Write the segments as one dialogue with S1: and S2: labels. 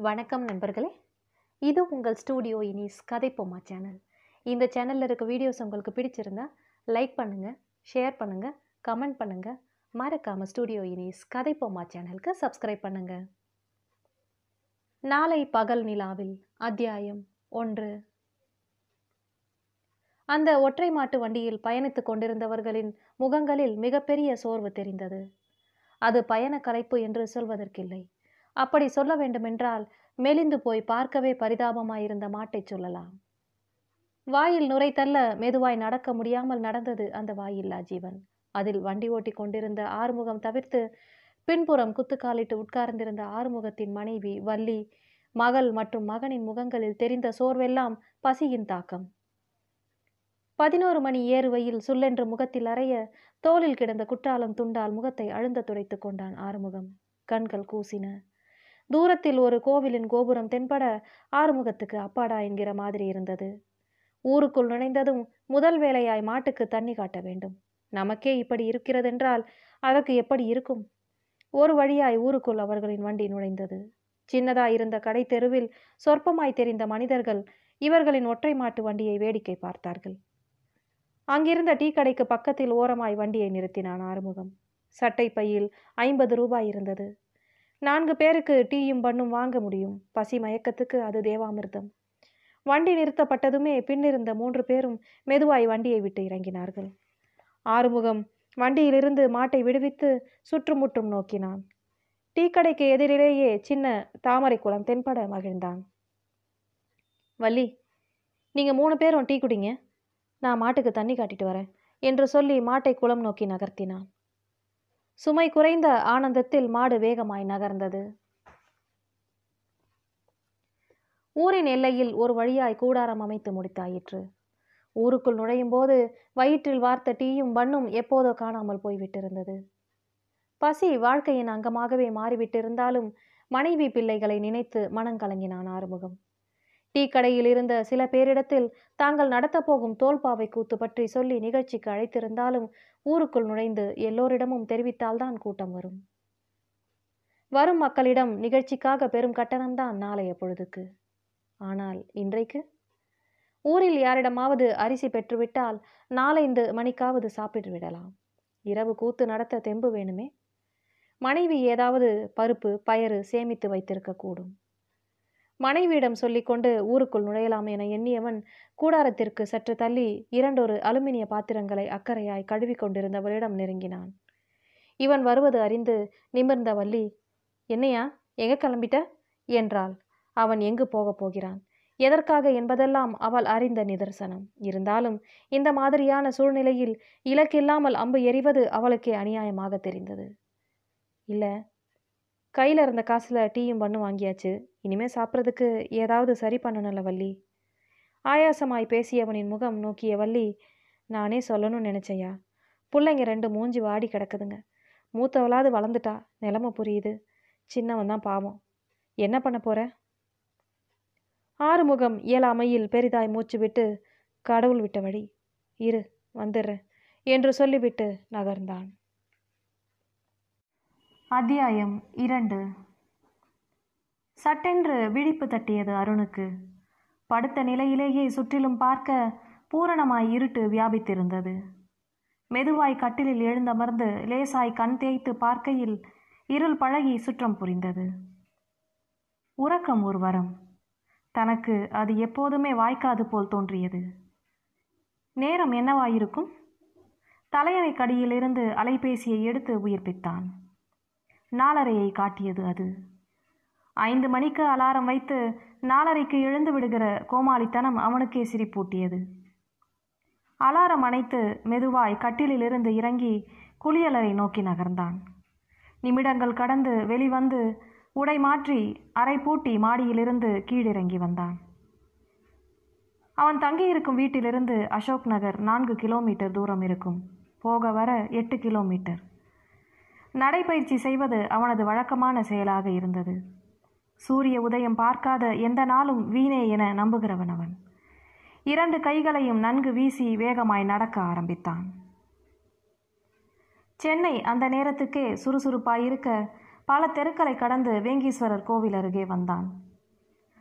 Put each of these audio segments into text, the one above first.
S1: வணக்கம் நண்பர்களே இது உங்கள் ஸ்டூடியோ இனிஸ் கதைப்போமா சேனல் இந்த சேனலில் இருக்க வீடியோஸ் உங்களுக்கு பிடிச்சிருந்தா லைக் பண்ணுங்கள் ஷேர் பண்ணுங்கள் கமெண்ட் பண்ணுங்கள் மறக்காமல் ஸ்டூடியோ இனிஸ் கதைப்போமா சேனலுக்கு சப்ஸ்கிரைப் பண்ணுங்கள் நாளை பகல் நிலாவில் அத்தியாயம் ஒன்று அந்த ஒற்றை மாட்டு வண்டியில் பயணித்துக் கொண்டிருந்தவர்களின் முகங்களில் மிகப்பெரிய சோர்வு தெரிந்தது அது பயண களைப்பு என்று சொல்வதற்கில்லை அப்படி சொல்ல வேண்டுமென்றால் மெலிந்து போய் பார்க்கவே பரிதாபமாயிருந்த மாட்டைச் சொல்லலாம் வாயில் நுரை தள்ள மெதுவாய் நடக்க முடியாமல் நடந்தது அந்த வாயில்லா ஜீவன் அதில் வண்டி ஓட்டி கொண்டிருந்த ஆறுமுகம் தவிர்த்து பின்புறம் குத்துக்காலிட்டு உட்கார்ந்திருந்த ஆறுமுகத்தின் மனைவி வள்ளி மகள் மற்றும் மகனின் முகங்களில் தெரிந்த சோர்வெல்லாம் பசியின் தாக்கம் பதினோரு மணி ஏறுவையில் சுல்லென்று முகத்தில் அறைய தோளில் கிடந்த குற்றாலம் துண்டால் முகத்தை அழுந்த துடைத்து கொண்டான் ஆறுமுகம் கண்கள் கூசின தூரத்தில் ஒரு கோவிலின் கோபுரம் தென்பட ஆறுமுகத்துக்கு அப்பாடா என்கிற மாதிரி இருந்தது ஊருக்குள் நுழைந்ததும் முதல் வேலையாய் மாட்டுக்கு தண்ணி காட்ட வேண்டும் நமக்கே இப்படி இருக்கிறதென்றால் அதற்கு எப்படி இருக்கும் ஒரு வழியாய் ஊருக்குள் அவர்களின் வண்டி நுழைந்தது சின்னதாய் இருந்த கடை தெருவில் சொற்பமாய் தெரிந்த மனிதர்கள் இவர்களின் ஒற்றை மாட்டு வண்டியை வேடிக்கை பார்த்தார்கள் அங்கிருந்த டீ கடைக்கு பக்கத்தில் ஓரமாய் வண்டியை நிறுத்தினான் ஆறுமுகம் சட்டை பையில் ஐம்பது ரூபாய் இருந்தது நான்கு பேருக்கு டீயும் பண்ணும் வாங்க முடியும் பசி மயக்கத்துக்கு அது தேவாமிர்தம் வண்டி நிறுத்தப்பட்டதுமே பின்னிருந்த மூன்று பேரும் மெதுவாய் வண்டியை விட்டு இறங்கினார்கள் ஆறுமுகம் வண்டியிலிருந்து மாட்டை விடுவித்து சுற்றுமுற்றும் நோக்கினான் டீ கடைக்கு எதிரிலேயே சின்ன தாமரை குளம் தென்பட மகிழ்ந்தான் வள்ளி நீங்கள் மூணு பேரும் டீ குடிங்க நான் மாட்டுக்கு தண்ணி காட்டிட்டு வரேன் என்று சொல்லி மாட்டை குளம் நோக்கி நகர்த்தினான் சுமை குறைந்த ஆனந்தத்தில் மாடு வேகமாய் நகர்ந்தது ஊரின் எல்லையில் ஒரு வழியாய் கூடாரம் அமைத்து முடித்தாயிற்று ஊருக்குள் நுழையும் போது வயிற்றில் வார்த்த டீயும் பண்ணும் எப்போதோ காணாமல் போய்விட்டிருந்தது பசி வாழ்க்கையின் அங்கமாகவே மாறிவிட்டிருந்தாலும் மனைவி பிள்ளைகளை நினைத்து மனங்கலங்கினான் ஆறுமுகம் டீ கடையில் இருந்த சில பேரிடத்தில் தாங்கள் நடத்தப்போகும் தோல்பாவை கூத்து பற்றி சொல்லி நிகழ்ச்சிக்கு அழைத்திருந்தாலும் ஊருக்குள் நுழைந்து எல்லோரிடமும் தெரிவித்தால்தான் கூட்டம் வரும் வரும் மக்களிடம் நிகழ்ச்சிக்காக பெரும் கட்டணம்தான் நாளைய பொழுதுக்கு ஆனால் இன்றைக்கு ஊரில் யாரிடமாவது அரிசி பெற்றுவிட்டால் நாலைந்து மணிக்காவது சாப்பிட்டு விடலாம் இரவு கூத்து நடத்த தெம்பு வேணுமே மனைவி ஏதாவது பருப்பு பயறு சேமித்து வைத்திருக்க கூடும் மனைவியிடம் சொல்லிக்கொண்டு ஊருக்குள் நுழையலாம் என எண்ணியவன் கூடாரத்திற்கு சற்று தள்ளி இரண்டொரு அலுமினிய பாத்திரங்களை அக்கறையாய் கழுவி கொண்டிருந்தவளிடம் நெருங்கினான் இவன் வருவது அறிந்து நிமிர்ந்த வள்ளி என்னையா எங்க கிளம்பிட்ட என்றாள் அவன் எங்கு போகப் போகிறான் எதற்காக என்பதெல்லாம் அவள் அறிந்த நிதர்சனம் இருந்தாலும் இந்த மாதிரியான சூழ்நிலையில் இலக்கில்லாமல் அம்பு எறிவது அவளுக்கே அநியாயமாக தெரிந்தது இல்லை கையில் இருந்த காசில் டீயும் பண்ணு வாங்கியாச்சு இனிமே சாப்பிட்றதுக்கு ஏதாவது சரி பண்ணணும்ல வள்ளி ஆயாசமாய் பேசியவனின் முகம் நோக்கிய வள்ளி நானே சொல்லணும்னு நினச்சையா பிள்ளைங்க ரெண்டு மூஞ்சி வாடி கிடக்குதுங்க மூத்தவளாவது வளர்ந்துட்டா நிலமை புரியுது சின்னவன் தான் பாவம் என்ன பண்ண போற ஆறுமுகம் இயலாமையில் பெரிதாய் மூச்சு விட்டு கடவுள் விட்ட வழி இரு வந்துடுறேன் என்று சொல்லிவிட்டு நகர்ந்தான் அத்தியாயம் இரண்டு சட்டென்று விழிப்பு தட்டியது அருணுக்கு படுத்த நிலையிலேயே சுற்றிலும் பார்க்க பூரணமாய் இருட்டு வியாபித்திருந்தது மெதுவாய் கட்டிலில் எழுந்தமர்ந்து லேசாய் கண் தேய்த்து பார்க்கையில் இருள் பழகி சுற்றம் புரிந்தது உறக்கம் ஒரு வரம் தனக்கு அது எப்போதுமே வாய்க்காது போல் தோன்றியது நேரம் என்னவாயிருக்கும் தலையணை கடியிலிருந்து அலைபேசியை எடுத்து உயிர்ப்பித்தான் நாலரையை காட்டியது அது ஐந்து மணிக்கு அலாரம் வைத்து நாலரைக்கு எழுந்து விடுகிற கோமாளித்தனம் அவனுக்கே சிரிப்பூட்டியது அலாரம் அணைத்து மெதுவாய் கட்டிலிலிருந்து இறங்கி குளியலறை நோக்கி நகர்ந்தான் நிமிடங்கள் கடந்து வெளிவந்து உடை மாற்றி அரை பூட்டி மாடியிலிருந்து கீழிறங்கி வந்தான் அவன் தங்கியிருக்கும் வீட்டிலிருந்து அசோக் நகர் நான்கு கிலோமீட்டர் தூரம் இருக்கும் போக வர எட்டு கிலோமீட்டர் நடைபயிற்சி செய்வது அவனது வழக்கமான செயலாக இருந்தது சூரிய உதயம் பார்க்காத எந்த நாளும் வீணே என நம்புகிறவன் அவன் இரண்டு கைகளையும் நன்கு வீசி வேகமாய் நடக்க ஆரம்பித்தான் சென்னை அந்த நேரத்துக்கே சுறுசுறுப்பாயிருக்க பல தெருக்களை கடந்து வேங்கீஸ்வரர் கோவில் அருகே வந்தான்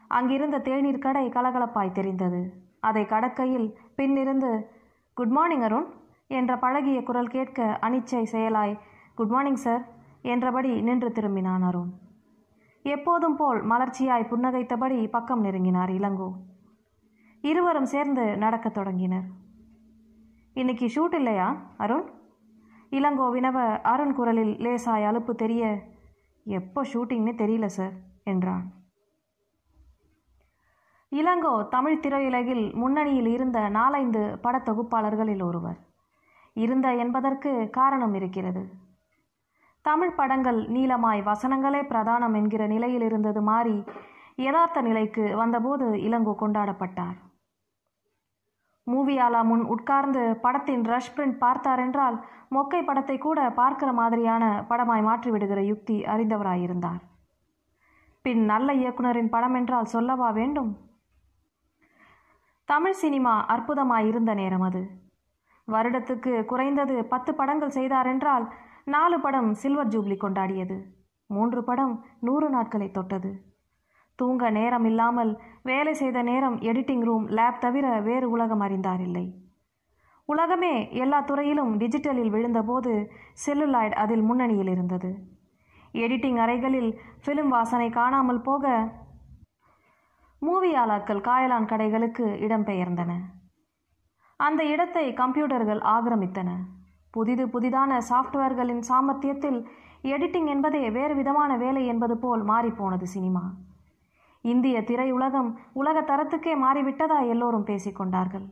S1: அங்கிருந்த தேநீர் கடை கலகலப்பாய் தெரிந்தது அதை கடக்கையில் பின்னிருந்து குட் மார்னிங் அருண் என்ற பழகிய குரல் கேட்க அனிச்சை செயலாய் குட் மார்னிங் சார் என்றபடி நின்று திரும்பினான் அருண் எப்போதும் போல் மலர்ச்சியாய் புன்னகைத்தபடி பக்கம் நெருங்கினார் இளங்கோ இருவரும் சேர்ந்து நடக்கத் தொடங்கினர் இன்னைக்கு ஷூட் இல்லையா அருண் இளங்கோ வினவ அருண் குரலில் லேசாய் அலுப்பு தெரிய எப்போ ஷூட்டிங்னு தெரியல சார் என்றான் இளங்கோ தமிழ் திரையுலகில் முன்னணியில் இருந்த நாலைந்து படத்தொகுப்பாளர்களில் ஒருவர் இருந்த என்பதற்கு காரணம் இருக்கிறது தமிழ் படங்கள் நீளமாய் வசனங்களே பிரதானம் என்கிற நிலையில் இருந்தது மாறி யதார்த்த நிலைக்கு வந்தபோது இளங்கோ கொண்டாடப்பட்டார் மூவியாலா முன் உட்கார்ந்து படத்தின் ரஷ் பிரிண்ட் பார்த்தாரென்றால் மொக்கை படத்தை கூட பார்க்கிற மாதிரியான படமாய் மாற்றிவிடுகிற யுக்தி அறிந்தவராயிருந்தார் பின் நல்ல இயக்குனரின் படம் என்றால் சொல்லவா வேண்டும் தமிழ் சினிமா அற்புதமாய் இருந்த நேரம் அது வருடத்துக்கு குறைந்தது பத்து படங்கள் செய்தாரென்றால் நாலு படம் சில்வர் ஜூப்ளி கொண்டாடியது மூன்று படம் நூறு நாட்களை தொட்டது தூங்க நேரம் இல்லாமல் வேலை செய்த நேரம் எடிட்டிங் ரூம் லேப் தவிர வேறு உலகம் அறிந்தாரில்லை உலகமே எல்லா துறையிலும் டிஜிட்டலில் விழுந்தபோது செல்லுலாய்டு அதில் முன்னணியில் இருந்தது எடிட்டிங் அறைகளில் ஃபிலிம் வாசனை காணாமல் போக மூவியாளர்கள் காயலான் கடைகளுக்கு இடம்பெயர்ந்தன அந்த இடத்தை கம்ப்யூட்டர்கள் ஆக்கிரமித்தன புதிது புதிதான சாஃப்ட்வேர்களின் சாமர்த்தியத்தில் எடிட்டிங் என்பதே வேறு விதமான வேலை என்பது போல் மாறிப்போனது சினிமா இந்திய திரையுலகம் உலக தரத்துக்கே மாறிவிட்டதா எல்லோரும் பேசிக்கொண்டார்கள்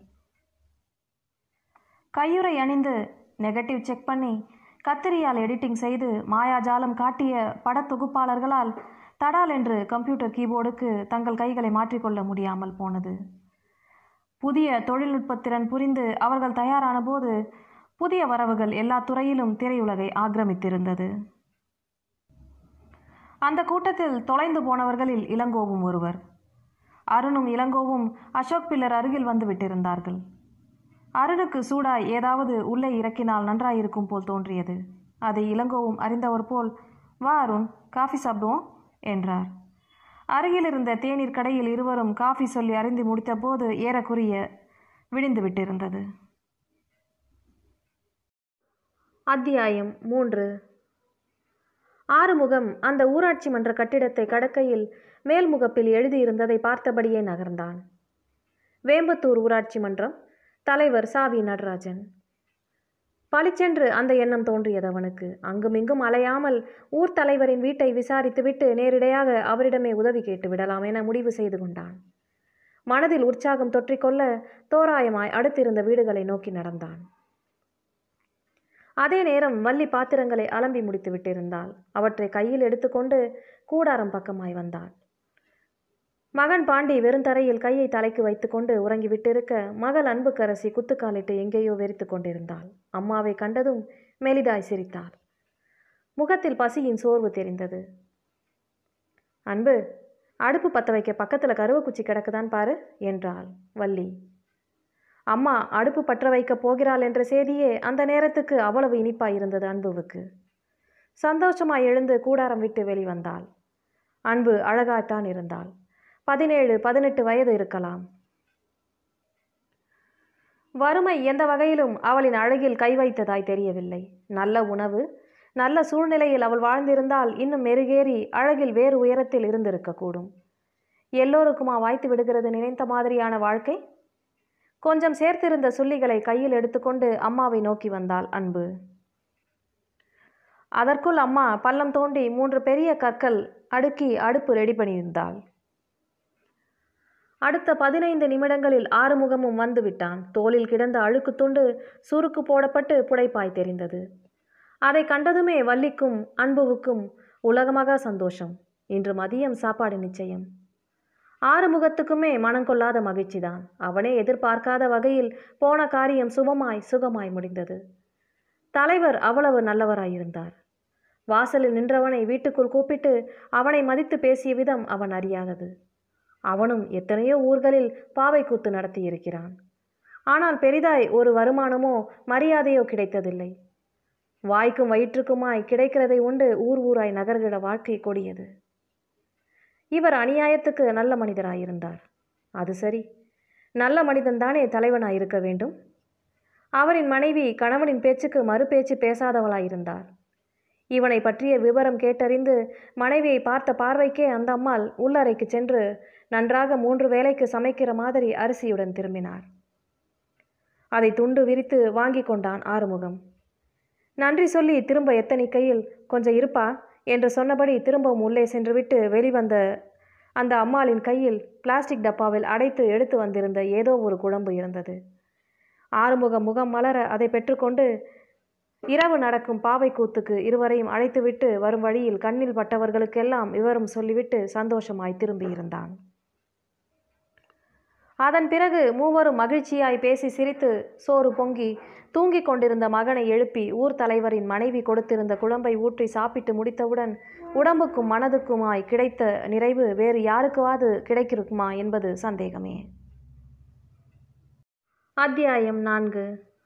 S1: கையுறை அணிந்து நெகட்டிவ் செக் பண்ணி கத்திரியால் எடிட்டிங் செய்து மாயாஜாலம் காட்டிய படத்தொகுப்பாளர்களால் தடால் என்று கம்ப்யூட்டர் கீபோர்டுக்கு தங்கள் கைகளை மாற்றிக்கொள்ள முடியாமல் போனது புதிய தொழில்நுட்பத்திறன் புரிந்து அவர்கள் தயாரான போது புதிய வரவுகள் எல்லா துறையிலும் திரையுலகை ஆக்கிரமித்திருந்தது அந்த கூட்டத்தில் தொலைந்து போனவர்களில் இளங்கோவும் ஒருவர் அருணும் இளங்கோவும் அசோக் பில்லர் அருகில் வந்து விட்டிருந்தார்கள் அருணுக்கு சூடாய் ஏதாவது உள்ளே இறக்கினால் நன்றாயிருக்கும் போல் தோன்றியது அதை இளங்கோவும் அறிந்தவர் போல் வா அருண் காஃபி சாப்பிடுவோம் என்றார் அருகில் இருந்த தேநீர் கடையில் இருவரும் காஃபி சொல்லி அறிந்து முடித்தபோது ஏறக்குறைய விடிந்து விட்டிருந்தது அத்தியாயம் மூன்று ஆறுமுகம் அந்த ஊராட்சி மன்ற கட்டிடத்தை கடக்கையில் மேல்முகப்பில் எழுதியிருந்ததை பார்த்தபடியே நகர்ந்தான் வேம்பத்தூர் ஊராட்சி மன்றம் தலைவர் சாவி நடராஜன் பளிச்சென்று அந்த எண்ணம் தோன்றியது அவனுக்கு அங்குமிங்கும் அலையாமல் ஊர் தலைவரின் வீட்டை விசாரித்துவிட்டு நேரிடையாக அவரிடமே உதவி கேட்டு விடலாம் என முடிவு செய்து கொண்டான் மனதில் உற்சாகம் தொற்றிக்கொள்ள தோராயமாய் அடுத்திருந்த வீடுகளை நோக்கி நடந்தான் அதே நேரம் வள்ளி பாத்திரங்களை அலம்பி முடித்து விட்டிருந்தாள் அவற்றை கையில் எடுத்துக்கொண்டு கூடாரம் பக்கமாய் வந்தாள் மகன் பாண்டி வெறுந்தரையில் கையை தலைக்கு வைத்துக்கொண்டு உறங்கி விட்டிருக்க மகள் அன்புக்கரசி குத்துக்காலிட்டு எங்கேயோ வெறித்து கொண்டிருந்தாள் அம்மாவை கண்டதும் மெலிதாய் சிரித்தாள் முகத்தில் பசியின் சோர்வு தெரிந்தது அன்பு அடுப்பு பற்ற வைக்க பக்கத்தில் கருவக்குச்சி கிடக்குதான் பாரு என்றாள் வள்ளி அம்மா அடுப்பு பற்ற வைக்கப் போகிறாள் என்ற செய்தியே அந்த நேரத்துக்கு அவ்வளவு இனிப்பாய் இருந்தது அன்புவுக்கு சந்தோஷமாய் எழுந்து கூடாரம் விட்டு வெளிவந்தாள் அன்பு அழகாய்த்தான் இருந்தாள் பதினேழு பதினெட்டு வயது இருக்கலாம் வறுமை எந்த வகையிலும் அவளின் அழகில் கை வைத்ததாய் தெரியவில்லை நல்ல உணவு நல்ல சூழ்நிலையில் அவள் வாழ்ந்திருந்தால் இன்னும் மெருகேறி அழகில் வேறு உயரத்தில் இருந்திருக்கக்கூடும் எல்லோருக்குமா வாய்த்து விடுகிறது நினைத்த மாதிரியான வாழ்க்கை கொஞ்சம் சேர்த்திருந்த சுள்ளிகளை கையில் எடுத்துக்கொண்டு அம்மாவை நோக்கி வந்தாள் அன்பு அதற்குள் அம்மா பள்ளம் தோண்டி மூன்று பெரிய கற்கள் அடுக்கி அடுப்பு ரெடி பண்ணியிருந்தாள் அடுத்த பதினைந்து நிமிடங்களில் ஆறுமுகமும் வந்து விட்டான் தோளில் கிடந்த அழுக்கு துண்டு சுருக்கு போடப்பட்டு புடைப்பாய் தெரிந்தது அதை கண்டதுமே வள்ளிக்கும் அன்புவுக்கும் உலகமாக சந்தோஷம் இன்று மதியம் சாப்பாடு நிச்சயம் ஆறுமுகத்துக்குமே மனங்கொள்ளாத மகிழ்ச்சிதான் அவனே எதிர்பார்க்காத வகையில் போன காரியம் சுபமாய் சுகமாய் முடிந்தது தலைவர் அவ்வளவு நல்லவராயிருந்தார் வாசலில் நின்றவனை வீட்டுக்குள் கூப்பிட்டு அவனை மதித்து பேசிய விதம் அவன் அறியாதது அவனும் எத்தனையோ ஊர்களில் பாவை கூத்து நடத்தியிருக்கிறான் ஆனால் பெரிதாய் ஒரு வருமானமோ மரியாதையோ கிடைத்ததில்லை வாய்க்கும் வயிற்றுக்குமாய் கிடைக்கிறதை உண்டு ஊர் ஊராய் நகர்கிற வாழ்க்கை கொடியது இவர் அநியாயத்துக்கு நல்ல மனிதராயிருந்தார் அது சரி நல்ல மனிதன்தானே தலைவனாயிருக்க வேண்டும் அவரின் மனைவி கணவனின் பேச்சுக்கு மறு பேச்சு பேசாதவளாயிருந்தார் இவனை பற்றிய விவரம் கேட்டறிந்து மனைவியை பார்த்த பார்வைக்கே அந்த அம்மாள் உள்ளறைக்கு சென்று நன்றாக மூன்று வேளைக்கு சமைக்கிற மாதிரி அரிசியுடன் திரும்பினார் அதை துண்டு விரித்து வாங்கி கொண்டான் ஆறுமுகம் நன்றி சொல்லி திரும்ப எத்தனிக்கையில் கொஞ்சம் இருப்பா என்று சொன்னபடி திரும்பவும் உள்ளே சென்றுவிட்டு வெளிவந்த அந்த அம்மாளின் கையில் பிளாஸ்டிக் டப்பாவில் அடைத்து எடுத்து வந்திருந்த ஏதோ ஒரு குழம்பு இருந்தது ஆறுமுகம் முகம் மலர அதை பெற்றுக்கொண்டு இரவு நடக்கும் பாவை கூத்துக்கு இருவரையும் அழைத்துவிட்டு வரும் வழியில் கண்ணில் பட்டவர்களுக்கெல்லாம் விவரம் சொல்லிவிட்டு சந்தோஷமாய் திரும்பியிருந்தான் அதன் பிறகு மூவரும் மகிழ்ச்சியாய் பேசி சிரித்து சோறு பொங்கி தூங்கிக் கொண்டிருந்த மகனை எழுப்பி ஊர் தலைவரின் மனைவி கொடுத்திருந்த குழம்பை ஊற்றி சாப்பிட்டு முடித்தவுடன் உடம்புக்கும் மனதுக்குமாய் கிடைத்த நிறைவு வேறு யாருக்காவது கிடைக்கிருக்குமா என்பது சந்தேகமே அத்தியாயம் நான்கு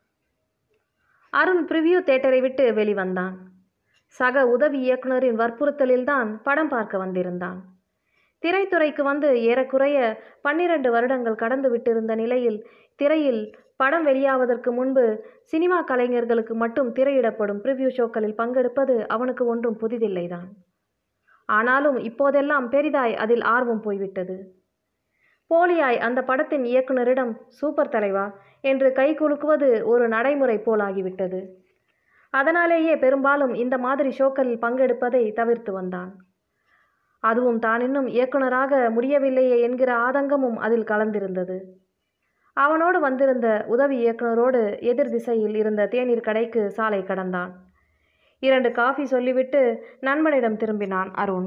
S1: அருண் பிரிவியூ தேட்டரை விட்டு வெளிவந்தான் சக உதவி இயக்குனரின் வற்புறுத்தலில்தான் படம் பார்க்க வந்திருந்தான் திரைத்துறைக்கு வந்து ஏறக்குறைய பன்னிரண்டு வருடங்கள் கடந்து விட்டிருந்த நிலையில் திரையில் படம் வெளியாவதற்கு முன்பு சினிமா கலைஞர்களுக்கு மட்டும் திரையிடப்படும் ப்ரிவ்யூ ஷோக்களில் பங்கெடுப்பது அவனுக்கு ஒன்றும் புதிதில்லைதான் ஆனாலும் இப்போதெல்லாம் பெரிதாய் அதில் ஆர்வம் போய்விட்டது போலியாய் அந்த படத்தின் இயக்குனரிடம் சூப்பர் தலைவா என்று கை குலுக்குவது ஒரு நடைமுறை போலாகிவிட்டது அதனாலேயே பெரும்பாலும் இந்த மாதிரி ஷோக்களில் பங்கெடுப்பதை தவிர்த்து வந்தான் அதுவும் தான் இன்னும் இயக்குனராக முடியவில்லையே என்கிற ஆதங்கமும் அதில் கலந்திருந்தது அவனோடு வந்திருந்த உதவி இயக்குனரோடு எதிர் திசையில் இருந்த தேநீர் கடைக்கு சாலை கடந்தான் இரண்டு காஃபி சொல்லிவிட்டு நண்பனிடம் திரும்பினான் அருண்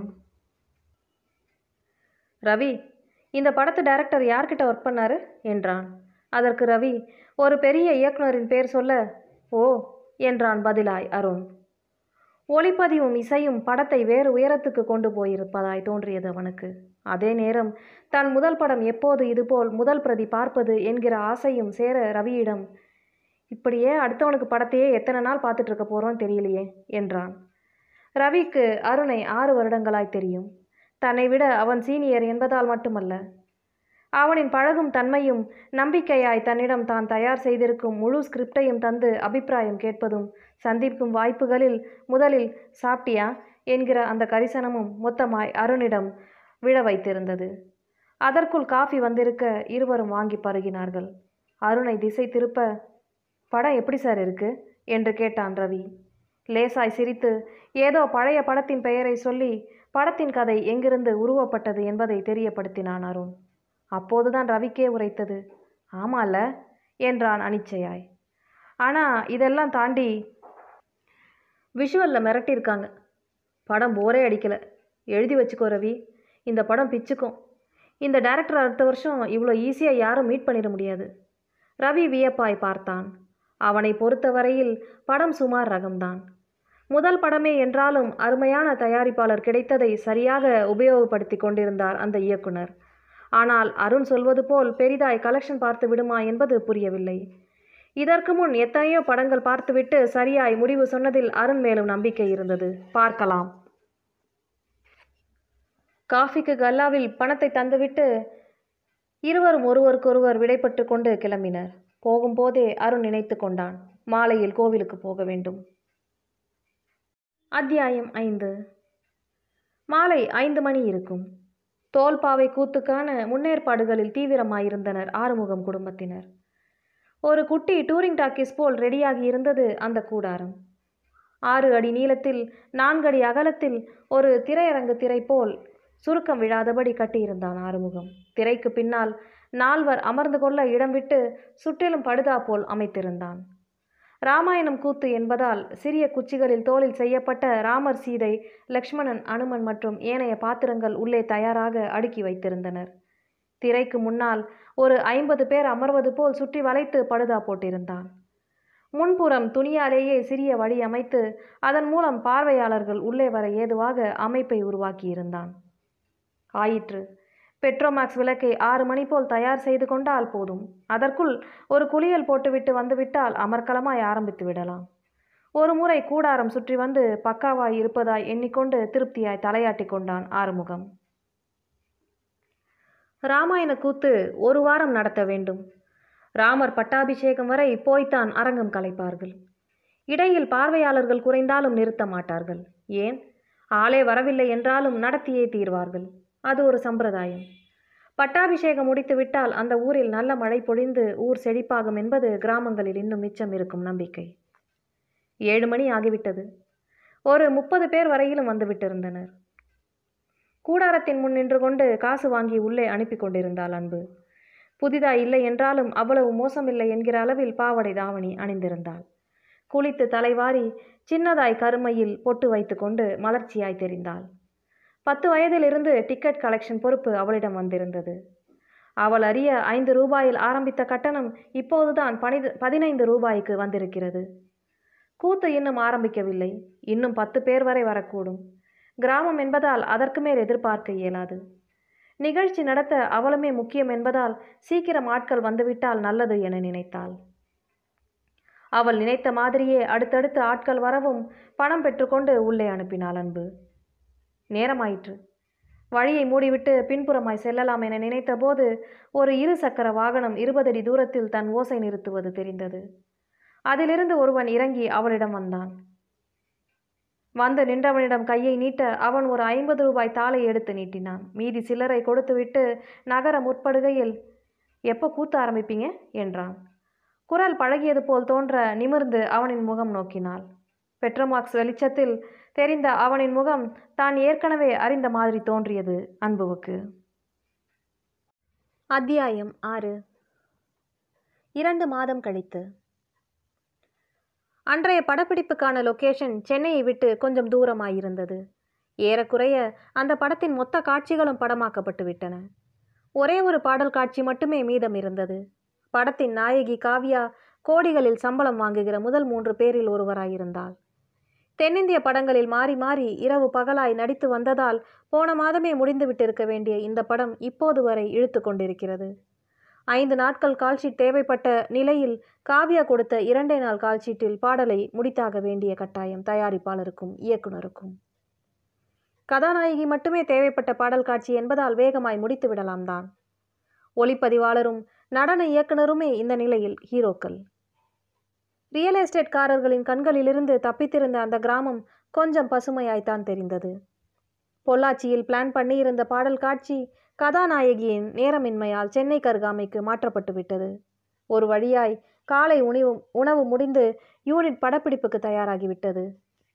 S1: ரவி இந்த படத்து டைரக்டர் யார்கிட்ட ஒர்க் பண்ணாரு என்றான் அதற்கு ரவி ஒரு பெரிய இயக்குனரின் பேர் சொல்ல ஓ என்றான் பதிலாய் அருண் ஒளிப்பதிவும் இசையும் படத்தை வேறு உயரத்துக்கு கொண்டு போயிருப்பதாய் தோன்றியது அவனுக்கு அதே நேரம் தன் முதல் படம் எப்போது இதுபோல் முதல் பிரதி பார்ப்பது என்கிற ஆசையும் சேர ரவியிடம் இப்படியே அடுத்தவனுக்கு படத்தையே எத்தனை நாள் பார்த்துட்டு இருக்க போகிறோம் தெரியலையே என்றான் ரவிக்கு அருணை ஆறு வருடங்களாய் தெரியும் தன்னை விட அவன் சீனியர் என்பதால் மட்டுமல்ல அவனின் பழகும் தன்மையும் நம்பிக்கையாய் தன்னிடம் தான் தயார் செய்திருக்கும் முழு ஸ்கிரிப்டையும் தந்து அபிப்பிராயம் கேட்பதும் சந்திக்கும் வாய்ப்புகளில் முதலில் சாப்பிட்டியா என்கிற அந்த கரிசனமும் மொத்தமாய் அருணிடம் விழ வைத்திருந்தது அதற்குள் காஃபி வந்திருக்க இருவரும் வாங்கி பருகினார்கள் அருணை திசை திருப்ப படம் எப்படி சார் இருக்கு என்று கேட்டான் ரவி லேசாய் சிரித்து ஏதோ பழைய படத்தின் பெயரை சொல்லி படத்தின் கதை எங்கிருந்து உருவப்பட்டது என்பதை தெரியப்படுத்தினான் அருண் அப்போதுதான் ரவிக்கே உரைத்தது ஆமால்ல என்றான் அனிச்சையாய் ஆனால் இதெல்லாம் தாண்டி விஷுவலில் மிரட்டியிருக்காங்க படம் போரே அடிக்கலை எழுதி வச்சுக்கோ ரவி இந்த படம் பிச்சுக்கும் இந்த டேரக்டர் அடுத்த வருஷம் இவ்வளோ ஈஸியாக யாரும் மீட் பண்ணிட முடியாது ரவி வியப்பாய் பார்த்தான் அவனை பொறுத்தவரையில் படம் சுமார் ரகம்தான் முதல் படமே என்றாலும் அருமையான தயாரிப்பாளர் கிடைத்ததை சரியாக உபயோகப்படுத்தி கொண்டிருந்தார் அந்த இயக்குனர் ஆனால் அருண் சொல்வது போல் பெரிதாய் கலெக்ஷன் பார்த்து விடுமா என்பது புரியவில்லை இதற்கு முன் எத்தனையோ படங்கள் பார்த்துவிட்டு சரியாய் முடிவு சொன்னதில் அருண் மேலும் நம்பிக்கை இருந்தது பார்க்கலாம் காஃபிக்கு கல்லாவில் பணத்தை தந்துவிட்டு இருவரும் ஒருவருக்கொருவர் விடைபட்டு கொண்டு கிளம்பினர் போகும்போதே அருண் நினைத்து கொண்டான் மாலையில் கோவிலுக்கு போக வேண்டும் அத்தியாயம் ஐந்து மாலை ஐந்து மணி இருக்கும் தோல்பாவை கூத்துக்கான முன்னேற்பாடுகளில் தீவிரமாயிருந்தனர் ஆறுமுகம் குடும்பத்தினர் ஒரு குட்டி டூரிங் டாக்கீஸ் போல் ரெடியாகி இருந்தது அந்த கூடாரம் ஆறு அடி நீளத்தில் நான்கடி அகலத்தில் ஒரு திரையரங்கு திரை போல் சுருக்கம் விழாதபடி கட்டியிருந்தான் ஆறுமுகம் திரைக்கு பின்னால் நால்வர் அமர்ந்து கொள்ள இடம் விட்டு சுற்றிலும் படுதா போல் அமைத்திருந்தான் ராமாயணம் கூத்து என்பதால் சிறிய குச்சிகளில் தோலில் செய்யப்பட்ட ராமர் சீதை லக்ஷ்மணன் அனுமன் மற்றும் ஏனைய பாத்திரங்கள் உள்ளே தயாராக அடுக்கி வைத்திருந்தனர் திரைக்கு முன்னால் ஒரு ஐம்பது பேர் அமர்வது போல் சுற்றி வளைத்து படுதா போட்டிருந்தான் முன்புறம் துணியாலேயே சிறிய வழி அமைத்து அதன் மூலம் பார்வையாளர்கள் உள்ளே வர ஏதுவாக அமைப்பை உருவாக்கியிருந்தான் ஆயிற்று பெட்ரோமேக்ஸ் விளக்கை ஆறு மணி போல் தயார் செய்து கொண்டால் போதும் அதற்குள் ஒரு குளியல் போட்டுவிட்டு வந்துவிட்டால் அமர்க்கலமாய் ஆரம்பித்து விடலாம் ஒரு முறை கூடாரம் சுற்றி வந்து பக்காவாய் இருப்பதாய் எண்ணிக்கொண்டு திருப்தியாய் தலையாட்டி கொண்டான் ஆறுமுகம் ராமாயண கூத்து ஒரு வாரம் நடத்த வேண்டும் ராமர் பட்டாபிஷேகம் வரை போய்த்தான் அரங்கம் கலைப்பார்கள் இடையில் பார்வையாளர்கள் குறைந்தாலும் நிறுத்த மாட்டார்கள் ஏன் ஆளே வரவில்லை என்றாலும் நடத்தியே தீர்வார்கள் அது ஒரு சம்பிரதாயம் பட்டாபிஷேகம் முடித்துவிட்டால் அந்த ஊரில் நல்ல மழை பொழிந்து ஊர் செழிப்பாகும் என்பது கிராமங்களில் இன்னும் மிச்சம் இருக்கும் நம்பிக்கை ஏழு மணி ஆகிவிட்டது ஒரு முப்பது பேர் வரையிலும் வந்துவிட்டிருந்தனர் கூடாரத்தின் முன் நின்று கொண்டு காசு வாங்கி உள்ளே அனுப்பி கொண்டிருந்தாள் அன்பு புதிதாய் இல்லை என்றாலும் அவ்வளவு மோசமில்லை என்கிற அளவில் பாவடை தாவணி அணிந்திருந்தாள் குளித்து தலைவாரி சின்னதாய் கருமையில் பொட்டு வைத்துக்கொண்டு மலர்ச்சியாய் தெரிந்தாள் பத்து வயதிலிருந்து டிக்கெட் கலெக்ஷன் பொறுப்பு அவளிடம் வந்திருந்தது அவள் அறிய ஐந்து ரூபாயில் ஆரம்பித்த கட்டணம் இப்போதுதான் பனிது பதினைந்து ரூபாய்க்கு வந்திருக்கிறது கூத்து இன்னும் ஆரம்பிக்கவில்லை இன்னும் பத்து பேர் வரை வரக்கூடும் கிராமம் என்பதால் அதற்கு மேல் எதிர்பார்க்க இயலாது நிகழ்ச்சி நடத்த அவளுமே முக்கியம் என்பதால் சீக்கிரம் ஆட்கள் வந்துவிட்டால் நல்லது என நினைத்தாள் அவள் நினைத்த மாதிரியே அடுத்தடுத்து ஆட்கள் வரவும் பணம் பெற்றுக்கொண்டு உள்ளே அனுப்பினாள் அன்பு நேரமாயிற்று வழியை மூடிவிட்டு பின்புறமாய் செல்லலாம் என நினைத்தபோது ஒரு இரு சக்கர வாகனம் இருபது அடி தூரத்தில் தன் ஓசை நிறுத்துவது தெரிந்தது அதிலிருந்து ஒருவன் இறங்கி அவளிடம் வந்தான் வந்து நின்றவனிடம் கையை நீட்ட அவன் ஒரு ஐம்பது ரூபாய் தாளை எடுத்து நீட்டினான் மீதி சில்லறை கொடுத்துவிட்டு நகர முற்படுகையில் எப்போ கூத்த ஆரம்பிப்பீங்க என்றான் குரல் பழகியது போல் தோன்ற நிமிர்ந்து அவனின் முகம் நோக்கினாள் பெட்ரோமாக்ஸ் வெளிச்சத்தில் தெரிந்த அவனின் முகம் தான் ஏற்கனவே அறிந்த மாதிரி தோன்றியது அன்புவுக்கு அத்தியாயம் ஆறு இரண்டு மாதம் கழித்து அன்றைய படப்பிடிப்புக்கான லொகேஷன் சென்னையை விட்டு கொஞ்சம் தூரமாயிருந்தது ஏறக்குறைய அந்த படத்தின் மொத்த காட்சிகளும் படமாக்கப்பட்டு விட்டன ஒரே ஒரு பாடல் காட்சி மட்டுமே மீதம் இருந்தது படத்தின் நாயகி காவ்யா கோடிகளில் சம்பளம் வாங்குகிற முதல் மூன்று பேரில் ஒருவராயிருந்தாள் தென்னிந்திய படங்களில் மாறி மாறி இரவு பகலாய் நடித்து வந்ததால் போன மாதமே முடிந்துவிட்டிருக்க வேண்டிய இந்த படம் இப்போது வரை இழுத்து கொண்டிருக்கிறது ஐந்து நாட்கள் கால்ஷீட் தேவைப்பட்ட நிலையில் காவ்யா கொடுத்த இரண்டே நாள் கால்ஷீட்டில் பாடலை முடித்தாக வேண்டிய கட்டாயம் தயாரிப்பாளருக்கும் இயக்குனருக்கும் கதாநாயகி மட்டுமே தேவைப்பட்ட பாடல் காட்சி என்பதால் வேகமாய் முடித்து விடலாம் தான் ஒளிப்பதிவாளரும் நடன இயக்குனருமே இந்த நிலையில் ஹீரோக்கள் ரியல் எஸ்டேட்காரர்களின் கண்களிலிருந்து தப்பித்திருந்த அந்த கிராமம் கொஞ்சம் பசுமையாய்த்தான் தெரிந்தது பொள்ளாச்சியில் பிளான் பண்ணியிருந்த பாடல் காட்சி கதாநாயகியின் நேரமின்மையால் சென்னை கருகாமைக்கு மாற்றப்பட்டு விட்டது ஒரு வழியாய் காலை உணவு உணவு முடிந்து யூனிட் படப்பிடிப்புக்கு தயாராகிவிட்டது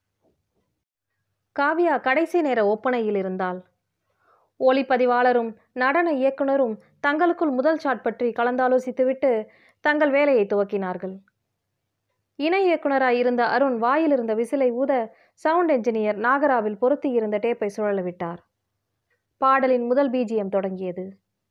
S1: காவ்யா கடைசி நேர ஒப்பனையில் இருந்தாள் ஒளிப்பதிவாளரும் நடன இயக்குனரும் தங்களுக்குள் முதல் ஷாட் பற்றி கலந்தாலோசித்துவிட்டு தங்கள் வேலையை துவக்கினார்கள் இணை இயக்குனராய் இருந்த அருண் வாயில் இருந்த விசிலை ஊத சவுண்ட் என்ஜினியர் நாகராவில் பொருத்தி இருந்த டேப்பை சுழல விட்டார் பாடலின் முதல் பீஜியம் தொடங்கியது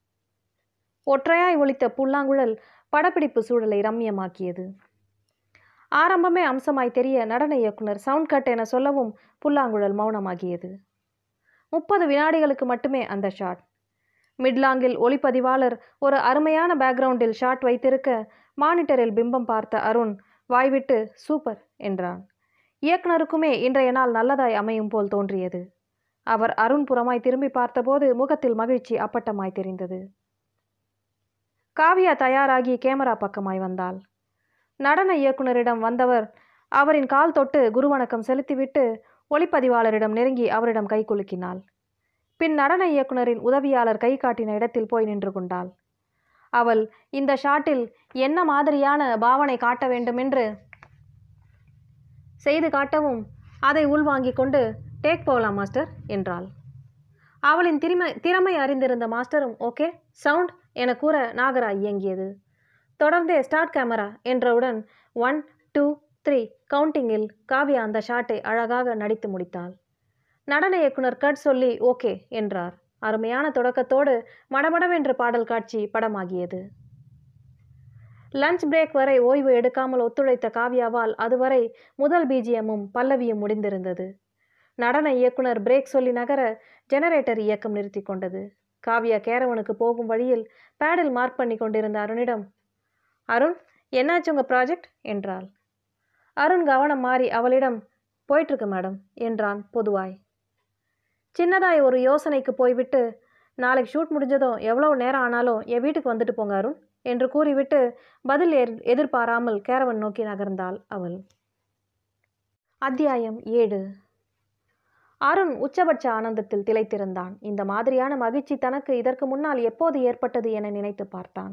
S1: ஒற்றையாய் ஒலித்த புல்லாங்குழல் படப்பிடிப்பு சூழலை ரம்யமாக்கியது ஆரம்பமே அம்சமாய் தெரிய நடன இயக்குனர் சவுண்ட் கட் என சொல்லவும் புல்லாங்குழல் மௌனமாகியது முப்பது வினாடிகளுக்கு மட்டுமே அந்த ஷாட் மிட்லாங்கில் ஒளிப்பதிவாளர் ஒரு அருமையான பேக்ரவுண்டில் ஷாட் வைத்திருக்க மானிட்டரில் பிம்பம் பார்த்த அருண் வாய்விட்டு சூப்பர் என்றான் இயக்குனருக்குமே இன்றைய நாள் நல்லதாய் அமையும் போல் தோன்றியது அவர் அருண் புறமாய் திரும்பி பார்த்தபோது முகத்தில் மகிழ்ச்சி அப்பட்டமாய் தெரிந்தது காவியா தயாராகி கேமரா பக்கமாய் வந்தாள் நடன இயக்குனரிடம் வந்தவர் அவரின் கால் தொட்டு குருவணக்கம் செலுத்திவிட்டு ஒளிப்பதிவாளரிடம் நெருங்கி அவரிடம் கை குலுக்கினாள் பின் நடன இயக்குனரின் உதவியாளர் கை காட்டின இடத்தில் போய் நின்று கொண்டாள் அவள் இந்த ஷாட்டில் என்ன மாதிரியான பாவனை காட்ட வேண்டுமென்று செய்து காட்டவும் அதை உள்வாங்கிக் கொண்டு டேக் போகலாம் மாஸ்டர் என்றாள் அவளின் திறமை திறமை அறிந்திருந்த மாஸ்டரும் ஓகே சவுண்ட் என கூற நாகரா இயங்கியது தொடர்ந்தே ஸ்டார்ட் கேமரா என்றவுடன் ஒன் டூ த்ரீ கவுண்டிங்கில் காவ்யா அந்த ஷாட்டை அழகாக நடித்து முடித்தாள் நடன இயக்குனர் கட் சொல்லி ஓகே என்றார் அருமையான தொடக்கத்தோடு மடமடவென்று பாடல் காட்சி படமாகியது லஞ்ச் பிரேக் வரை ஓய்வு எடுக்காமல் ஒத்துழைத்த காவ்யாவால் அதுவரை முதல் பீஜியமும் பல்லவியும் முடிந்திருந்தது நடன இயக்குனர் பிரேக் சொல்லி நகர ஜெனரேட்டர் இயக்கம் நிறுத்தி கொண்டது காவ்யா கேரவனுக்கு போகும் வழியில் பேடில் மார்க் பண்ணி கொண்டிருந்த அருணிடம் அருண் என்னாச்சு உங்கள் ப்ராஜெக்ட் என்றாள் அருண் கவனம் மாறி அவளிடம் போயிட்டுருக்கு மேடம் என்றான் பொதுவாய் சின்னதாய் ஒரு யோசனைக்கு போய்விட்டு நாளைக்கு ஷூட் முடிஞ்சதும் எவ்வளோ நேரம் ஆனாலும் என் வீட்டுக்கு வந்துட்டு போங்க அருண் என்று கூறிவிட்டு பதில் எர்- எதிர்பாராமல் கேரவன் நோக்கி நகர்ந்தாள் அவள் அத்தியாயம் ஏழு அருண் உச்சபட்ச ஆனந்தத்தில் திளைத்திருந்தான் இந்த மாதிரியான மகிழ்ச்சி தனக்கு இதற்கு முன்னால் எப்போது ஏற்பட்டது என நினைத்து பார்த்தான்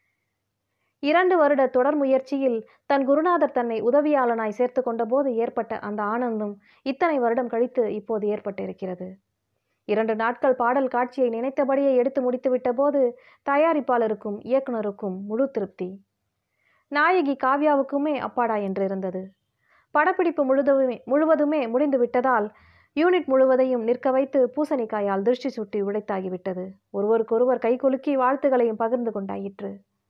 S1: இரண்டு வருட தொடர் முயற்சியில் தன் குருநாதர் தன்னை உதவியாளனாய் சேர்த்து கொண்டபோது ஏற்பட்ட அந்த ஆனந்தம் இத்தனை வருடம் கழித்து இப்போது ஏற்பட்டிருக்கிறது இரண்டு நாட்கள் பாடல் காட்சியை நினைத்தபடியே எடுத்து முடித்துவிட்ட போது தயாரிப்பாளருக்கும் இயக்குனருக்கும் முழு திருப்தி நாயகி காவ்யாவுக்குமே அப்பாடா என்று இருந்தது படப்பிடிப்பு முழுதுமே முழுவதுமே முடிந்து விட்டதால் யூனிட் முழுவதையும் நிற்க வைத்து பூசணிக்காயால் திருஷ்டி சுட்டி உடைத்தாகிவிட்டது ஒருவருக்கொருவர் கைகுலுக்கி வாழ்த்துகளையும் பகிர்ந்து கொண்டாயிற்று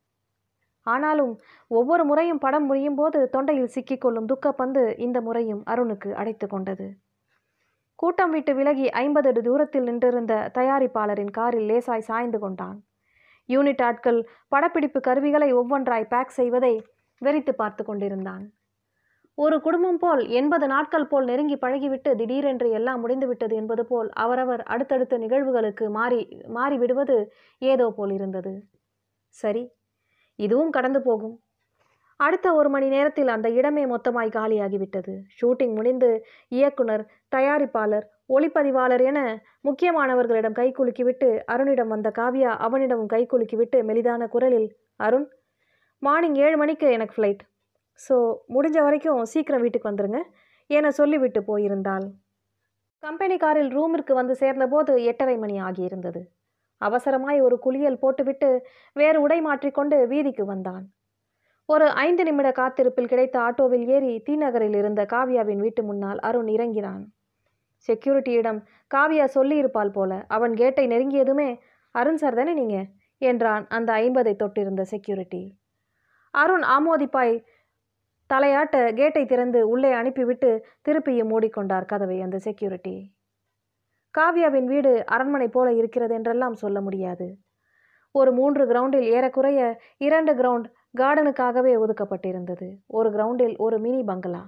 S1: ஆனாலும் ஒவ்வொரு முறையும் படம் முடியும் போது தொண்டையில் சிக்கிக்கொள்ளும் துக்கப்பந்து இந்த முறையும் அருணுக்கு அடைத்து கொண்டது கூட்டம் விட்டு விலகி ஐம்பது அடி தூரத்தில் நின்றிருந்த தயாரிப்பாளரின் காரில் லேசாய் சாய்ந்து கொண்டான் யூனிட் ஆட்கள் படப்பிடிப்பு கருவிகளை ஒவ்வொன்றாய் பேக் செய்வதை வெறித்து பார்த்து கொண்டிருந்தான் ஒரு குடும்பம் போல் எண்பது நாட்கள் போல் நெருங்கி பழகிவிட்டு திடீரென்று எல்லாம் முடிந்துவிட்டது என்பது போல் அவரவர் அடுத்தடுத்த நிகழ்வுகளுக்கு மாறி மாறி விடுவது ஏதோ போல் இருந்தது சரி இதுவும் கடந்து போகும் அடுத்த ஒரு மணி நேரத்தில் அந்த இடமே மொத்தமாய் காலியாகிவிட்டது ஷூட்டிங் முடிந்து இயக்குனர் தயாரிப்பாளர் ஒளிப்பதிவாளர் என முக்கியமானவர்களிடம் கைகுலுக்கிவிட்டு அருணிடம் வந்த காவ்யா அவனிடமும் கைகுலுக்கிவிட்டு மெலிதான குரலில் அருண் மார்னிங் ஏழு மணிக்கு எனக்கு ஃப்ளைட் ஸோ முடிஞ்ச வரைக்கும் சீக்கிரம் வீட்டுக்கு வந்துருங்க என சொல்லிவிட்டு போயிருந்தாள் கம்பெனி காரில் ரூமிற்கு வந்து சேர்ந்தபோது எட்டரை மணி ஆகியிருந்தது அவசரமாய் ஒரு குளியல் போட்டுவிட்டு வேறு உடை மாற்றிக்கொண்டு வீதிக்கு வந்தான் ஒரு ஐந்து நிமிட காத்திருப்பில் கிடைத்த ஆட்டோவில் ஏறி தீநகரில் இருந்த காவ்யாவின் வீட்டு முன்னால் அருண் இறங்கினான் செக்யூரிட்டியிடம் காவ்யா சொல்லியிருப்பாள் போல அவன் கேட்டை நெருங்கியதுமே அருண் சார் தானே நீங்க என்றான் அந்த ஐம்பதை தொட்டிருந்த செக்யூரிட்டி அருண் ஆமோதிப்பாய் தலையாட்ட கேட்டை திறந்து உள்ளே அனுப்பிவிட்டு திருப்பியும் மூடிக்கொண்டார் கதவை அந்த செக்யூரிட்டி காவ்யாவின் வீடு அரண்மனை போல இருக்கிறது என்றெல்லாம் சொல்ல முடியாது ஒரு மூன்று கிரவுண்டில் ஏறக்குறைய இரண்டு கிரவுண்ட் கார்டனுக்காகவே ஒதுக்கப்பட்டிருந்தது ஒரு கிரவுண்டில் ஒரு மினி பங்களா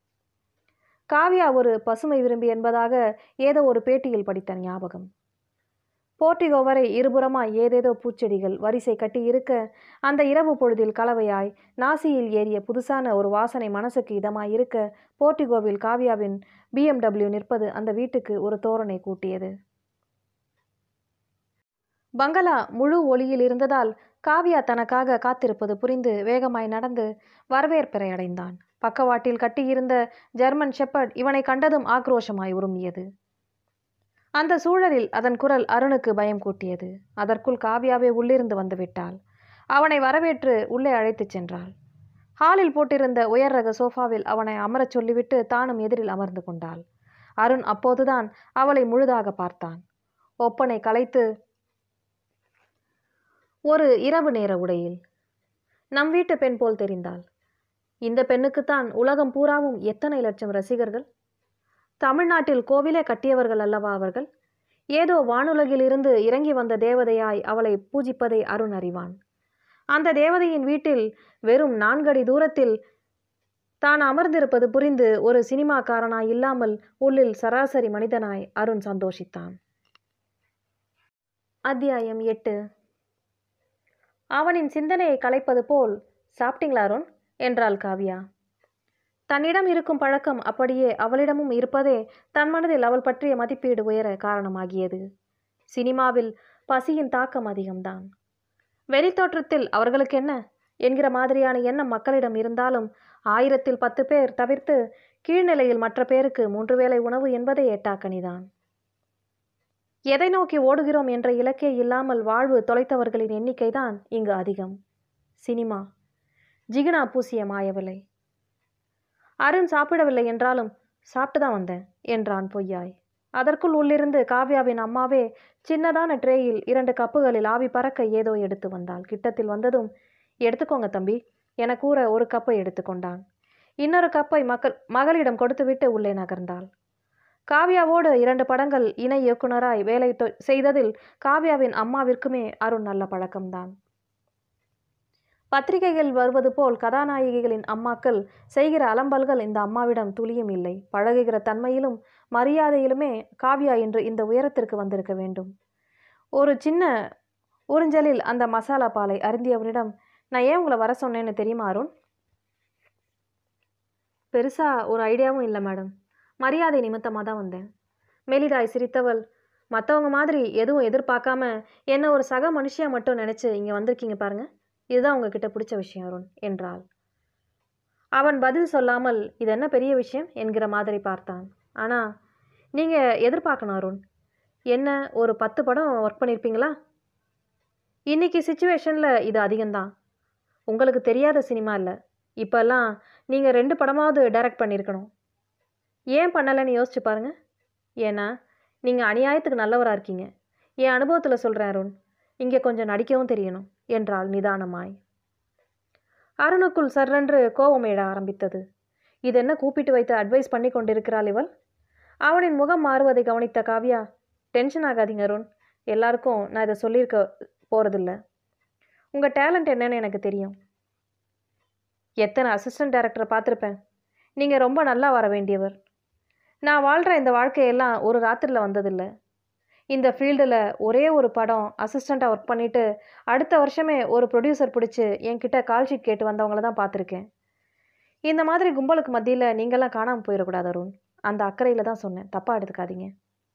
S1: காவ்யா ஒரு பசுமை விரும்பி என்பதாக ஏதோ ஒரு பேட்டியில் படித்த ஞாபகம் போர்ட்டிகோ வரை இருபுறமாய் ஏதேதோ பூச்செடிகள் வரிசை கட்டி இருக்க அந்த இரவு பொழுதில் கலவையாய் நாசியில் ஏறிய புதுசான ஒரு வாசனை மனசுக்கு இதமாய் இருக்க போர்ட்டிகோவில் காவ்யாவின் பிஎம்டபிள்யூ நிற்பது அந்த வீட்டுக்கு ஒரு தோரணை கூட்டியது பங்களா முழு ஒளியில் இருந்ததால் காவ்யா தனக்காக காத்திருப்பது புரிந்து வேகமாய் நடந்து வரவேற்பறை அடைந்தான் பக்கவாட்டில் கட்டியிருந்த ஜெர்மன் ஷெப்பர்ட் இவனை கண்டதும் ஆக்ரோஷமாய் உருமியது அந்த சூழலில் அதன் குரல் அருணுக்கு பயம் கூட்டியது அதற்குள் காவ்யாவே உள்ளிருந்து வந்துவிட்டாள் அவனை வரவேற்று உள்ளே அழைத்துச் சென்றாள் ஹாலில் போட்டிருந்த உயர் ரக சோஃபாவில் அவனை அமரச் சொல்லிவிட்டு தானும் எதிரில் அமர்ந்து கொண்டாள் அருண் அப்போதுதான் அவளை முழுதாக பார்த்தான் ஒப்பனை கலைத்து ஒரு இரவு நேர உடையில் நம் வீட்டு பெண் போல் தெரிந்தாள் இந்த பெண்ணுக்குத்தான் உலகம் பூராவும் எத்தனை லட்சம் ரசிகர்கள் தமிழ்நாட்டில் கோவிலே கட்டியவர்கள் அல்லவா அவர்கள் ஏதோ வானுலகிலிருந்து இறங்கி வந்த தேவதையாய் அவளை பூஜிப்பதை அருண் அறிவான் அந்த தேவதையின் வீட்டில் வெறும் நான்கடி தூரத்தில் தான் அமர்ந்திருப்பது புரிந்து ஒரு சினிமாக்காரனாய் இல்லாமல் உள்ளில் சராசரி மனிதனாய் அருண் சந்தோஷித்தான் அத்தியாயம் எட்டு அவனின் சிந்தனையை கலைப்பது போல் சாப்பிட்டீங்களா அருண் என்றாள் காவ்யா தன்னிடம் இருக்கும் பழக்கம் அப்படியே அவளிடமும் இருப்பதே தன் மனதில் அவள் பற்றிய மதிப்பீடு உயர காரணமாகியது சினிமாவில் பசியின் தாக்கம் அதிகம்தான் வெளித்தோற்றத்தில் அவர்களுக்கு என்ன என்கிற மாதிரியான எண்ணம் மக்களிடம் இருந்தாலும் ஆயிரத்தில் பத்து பேர் தவிர்த்து கீழ்நிலையில் மற்ற பேருக்கு மூன்று வேளை உணவு என்பதே எட்டாக்கனிதான் எதை நோக்கி ஓடுகிறோம் என்ற இலக்கே இல்லாமல் வாழ்வு தொலைத்தவர்களின் எண்ணிக்கைதான் இங்கு அதிகம் சினிமா ஜிகினா பூசிய மாயவில்லை அருண் சாப்பிடவில்லை என்றாலும் சாப்பிட்டு தான் வந்தேன் என்றான் பொய்யாய் அதற்குள் உள்ளிருந்து காவ்யாவின் அம்மாவே சின்னதான ட்ரேயில் இரண்டு கப்புகளில் ஆவி பறக்க ஏதோ எடுத்து வந்தாள் கிட்டத்தில் வந்ததும் எடுத்துக்கோங்க தம்பி என கூற ஒரு கப்பை எடுத்துக்கொண்டான் இன்னொரு கப்பை மக்கள் மகளிடம் கொடுத்துவிட்டு உள்ளே நகர்ந்தாள் காவ்யாவோடு இரண்டு படங்கள் இணை இயக்குனராய் வேலை தொ- செய்ததில் காவ்யாவின் அம்மாவிற்குமே அருண் நல்ல பழக்கம்தான் பத்திரிகைகள் வருவது போல் கதாநாயகிகளின் அம்மாக்கள் செய்கிற அலம்பல்கள் இந்த அம்மாவிடம் துளியும் இல்லை பழகுகிற தன்மையிலும் மரியாதையிலுமே காவ்யா இன்று இந்த உயரத்திற்கு வந்திருக்க வேண்டும் ஒரு சின்ன உறிஞ்சலில் அந்த மசாலா பாலை அருந்தியவனிடம் நான் ஏன் உங்களை வர சொன்னேன்னு தெரியுமா அருண் பெருசாக ஒரு ஐடியாவும் இல்லை மேடம் மரியாதை நிமித்தமாக தான் வந்தேன் மெலிதாய் சிரித்தவள் மற்றவங்க மாதிரி எதுவும் எதிர்பார்க்காம என்ன ஒரு சக மனுஷியா மட்டும் நினச்சி இங்கே வந்திருக்கீங்க பாருங்க இதுதான் உங்ககிட்ட பிடிச்ச விஷயம் அருண் என்றாள் அவன் பதில் சொல்லாமல் இது என்ன பெரிய விஷயம் என்கிற மாதிரி பார்த்தான் ஆனால் நீங்கள் எதிர்பார்க்கணும் அருண் என்ன ஒரு பத்து படம் ஒர்க் பண்ணியிருப்பீங்களா இன்னைக்கு சுச்சுவேஷனில் இது அதிகம்தான் உங்களுக்கு தெரியாத சினிமா இல்லை இப்போல்லாம் நீங்கள் ரெண்டு படமாவது டைரக்ட் பண்ணியிருக்கணும் ஏன் பண்ணலைன்னு யோசிச்சு பாருங்க ஏன்னா நீங்கள் அநியாயத்துக்கு நல்லவராக இருக்கீங்க என் அனுபவத்தில் சொல்கிறேன் அருண் இங்கே கொஞ்சம் நடிக்கவும் தெரியணும் என்றாள் நிதானமாய் அருணுக்குள் சர்ரென்று கோபம் எழ ஆரம்பித்தது இது என்ன கூப்பிட்டு வைத்து அட்வைஸ் பண்ணி கொண்டிருக்கிறாள் இவள் அவனின் முகம் மாறுவதை கவனித்த காவ்யா டென்ஷன் ஆகாதீங்க அருண் எல்லாருக்கும் நான் இதை சொல்லியிருக்க போகிறதில்ல உங்கள் டேலண்ட் என்னன்னு எனக்கு தெரியும் எத்தனை அசிஸ்டன்ட் டைரக்டரை பார்த்துருப்பேன் நீங்கள் ரொம்ப நல்லா வர வேண்டியவர் நான் வாழ்கிற இந்த வாழ்க்கையெல்லாம் ஒரு ராத்திரியில் வந்ததில்லை இந்த ஃபீல்டில் ஒரே ஒரு படம் அசிஸ்டண்ட்டாக ஒர்க் பண்ணிவிட்டு அடுத்த வருஷமே ஒரு ப்ரொடியூசர் பிடிச்சி என்கிட்ட கால் ஷீட் கேட்டு வந்தவங்கள தான் பார்த்துருக்கேன் இந்த மாதிரி கும்பலுக்கு மத்தியில் நீங்கள்லாம் காணாமல் போயிடக்கூடாது அருண் அந்த அக்கறையில் தான் சொன்னேன் தப்பாக எடுத்துக்காதீங்க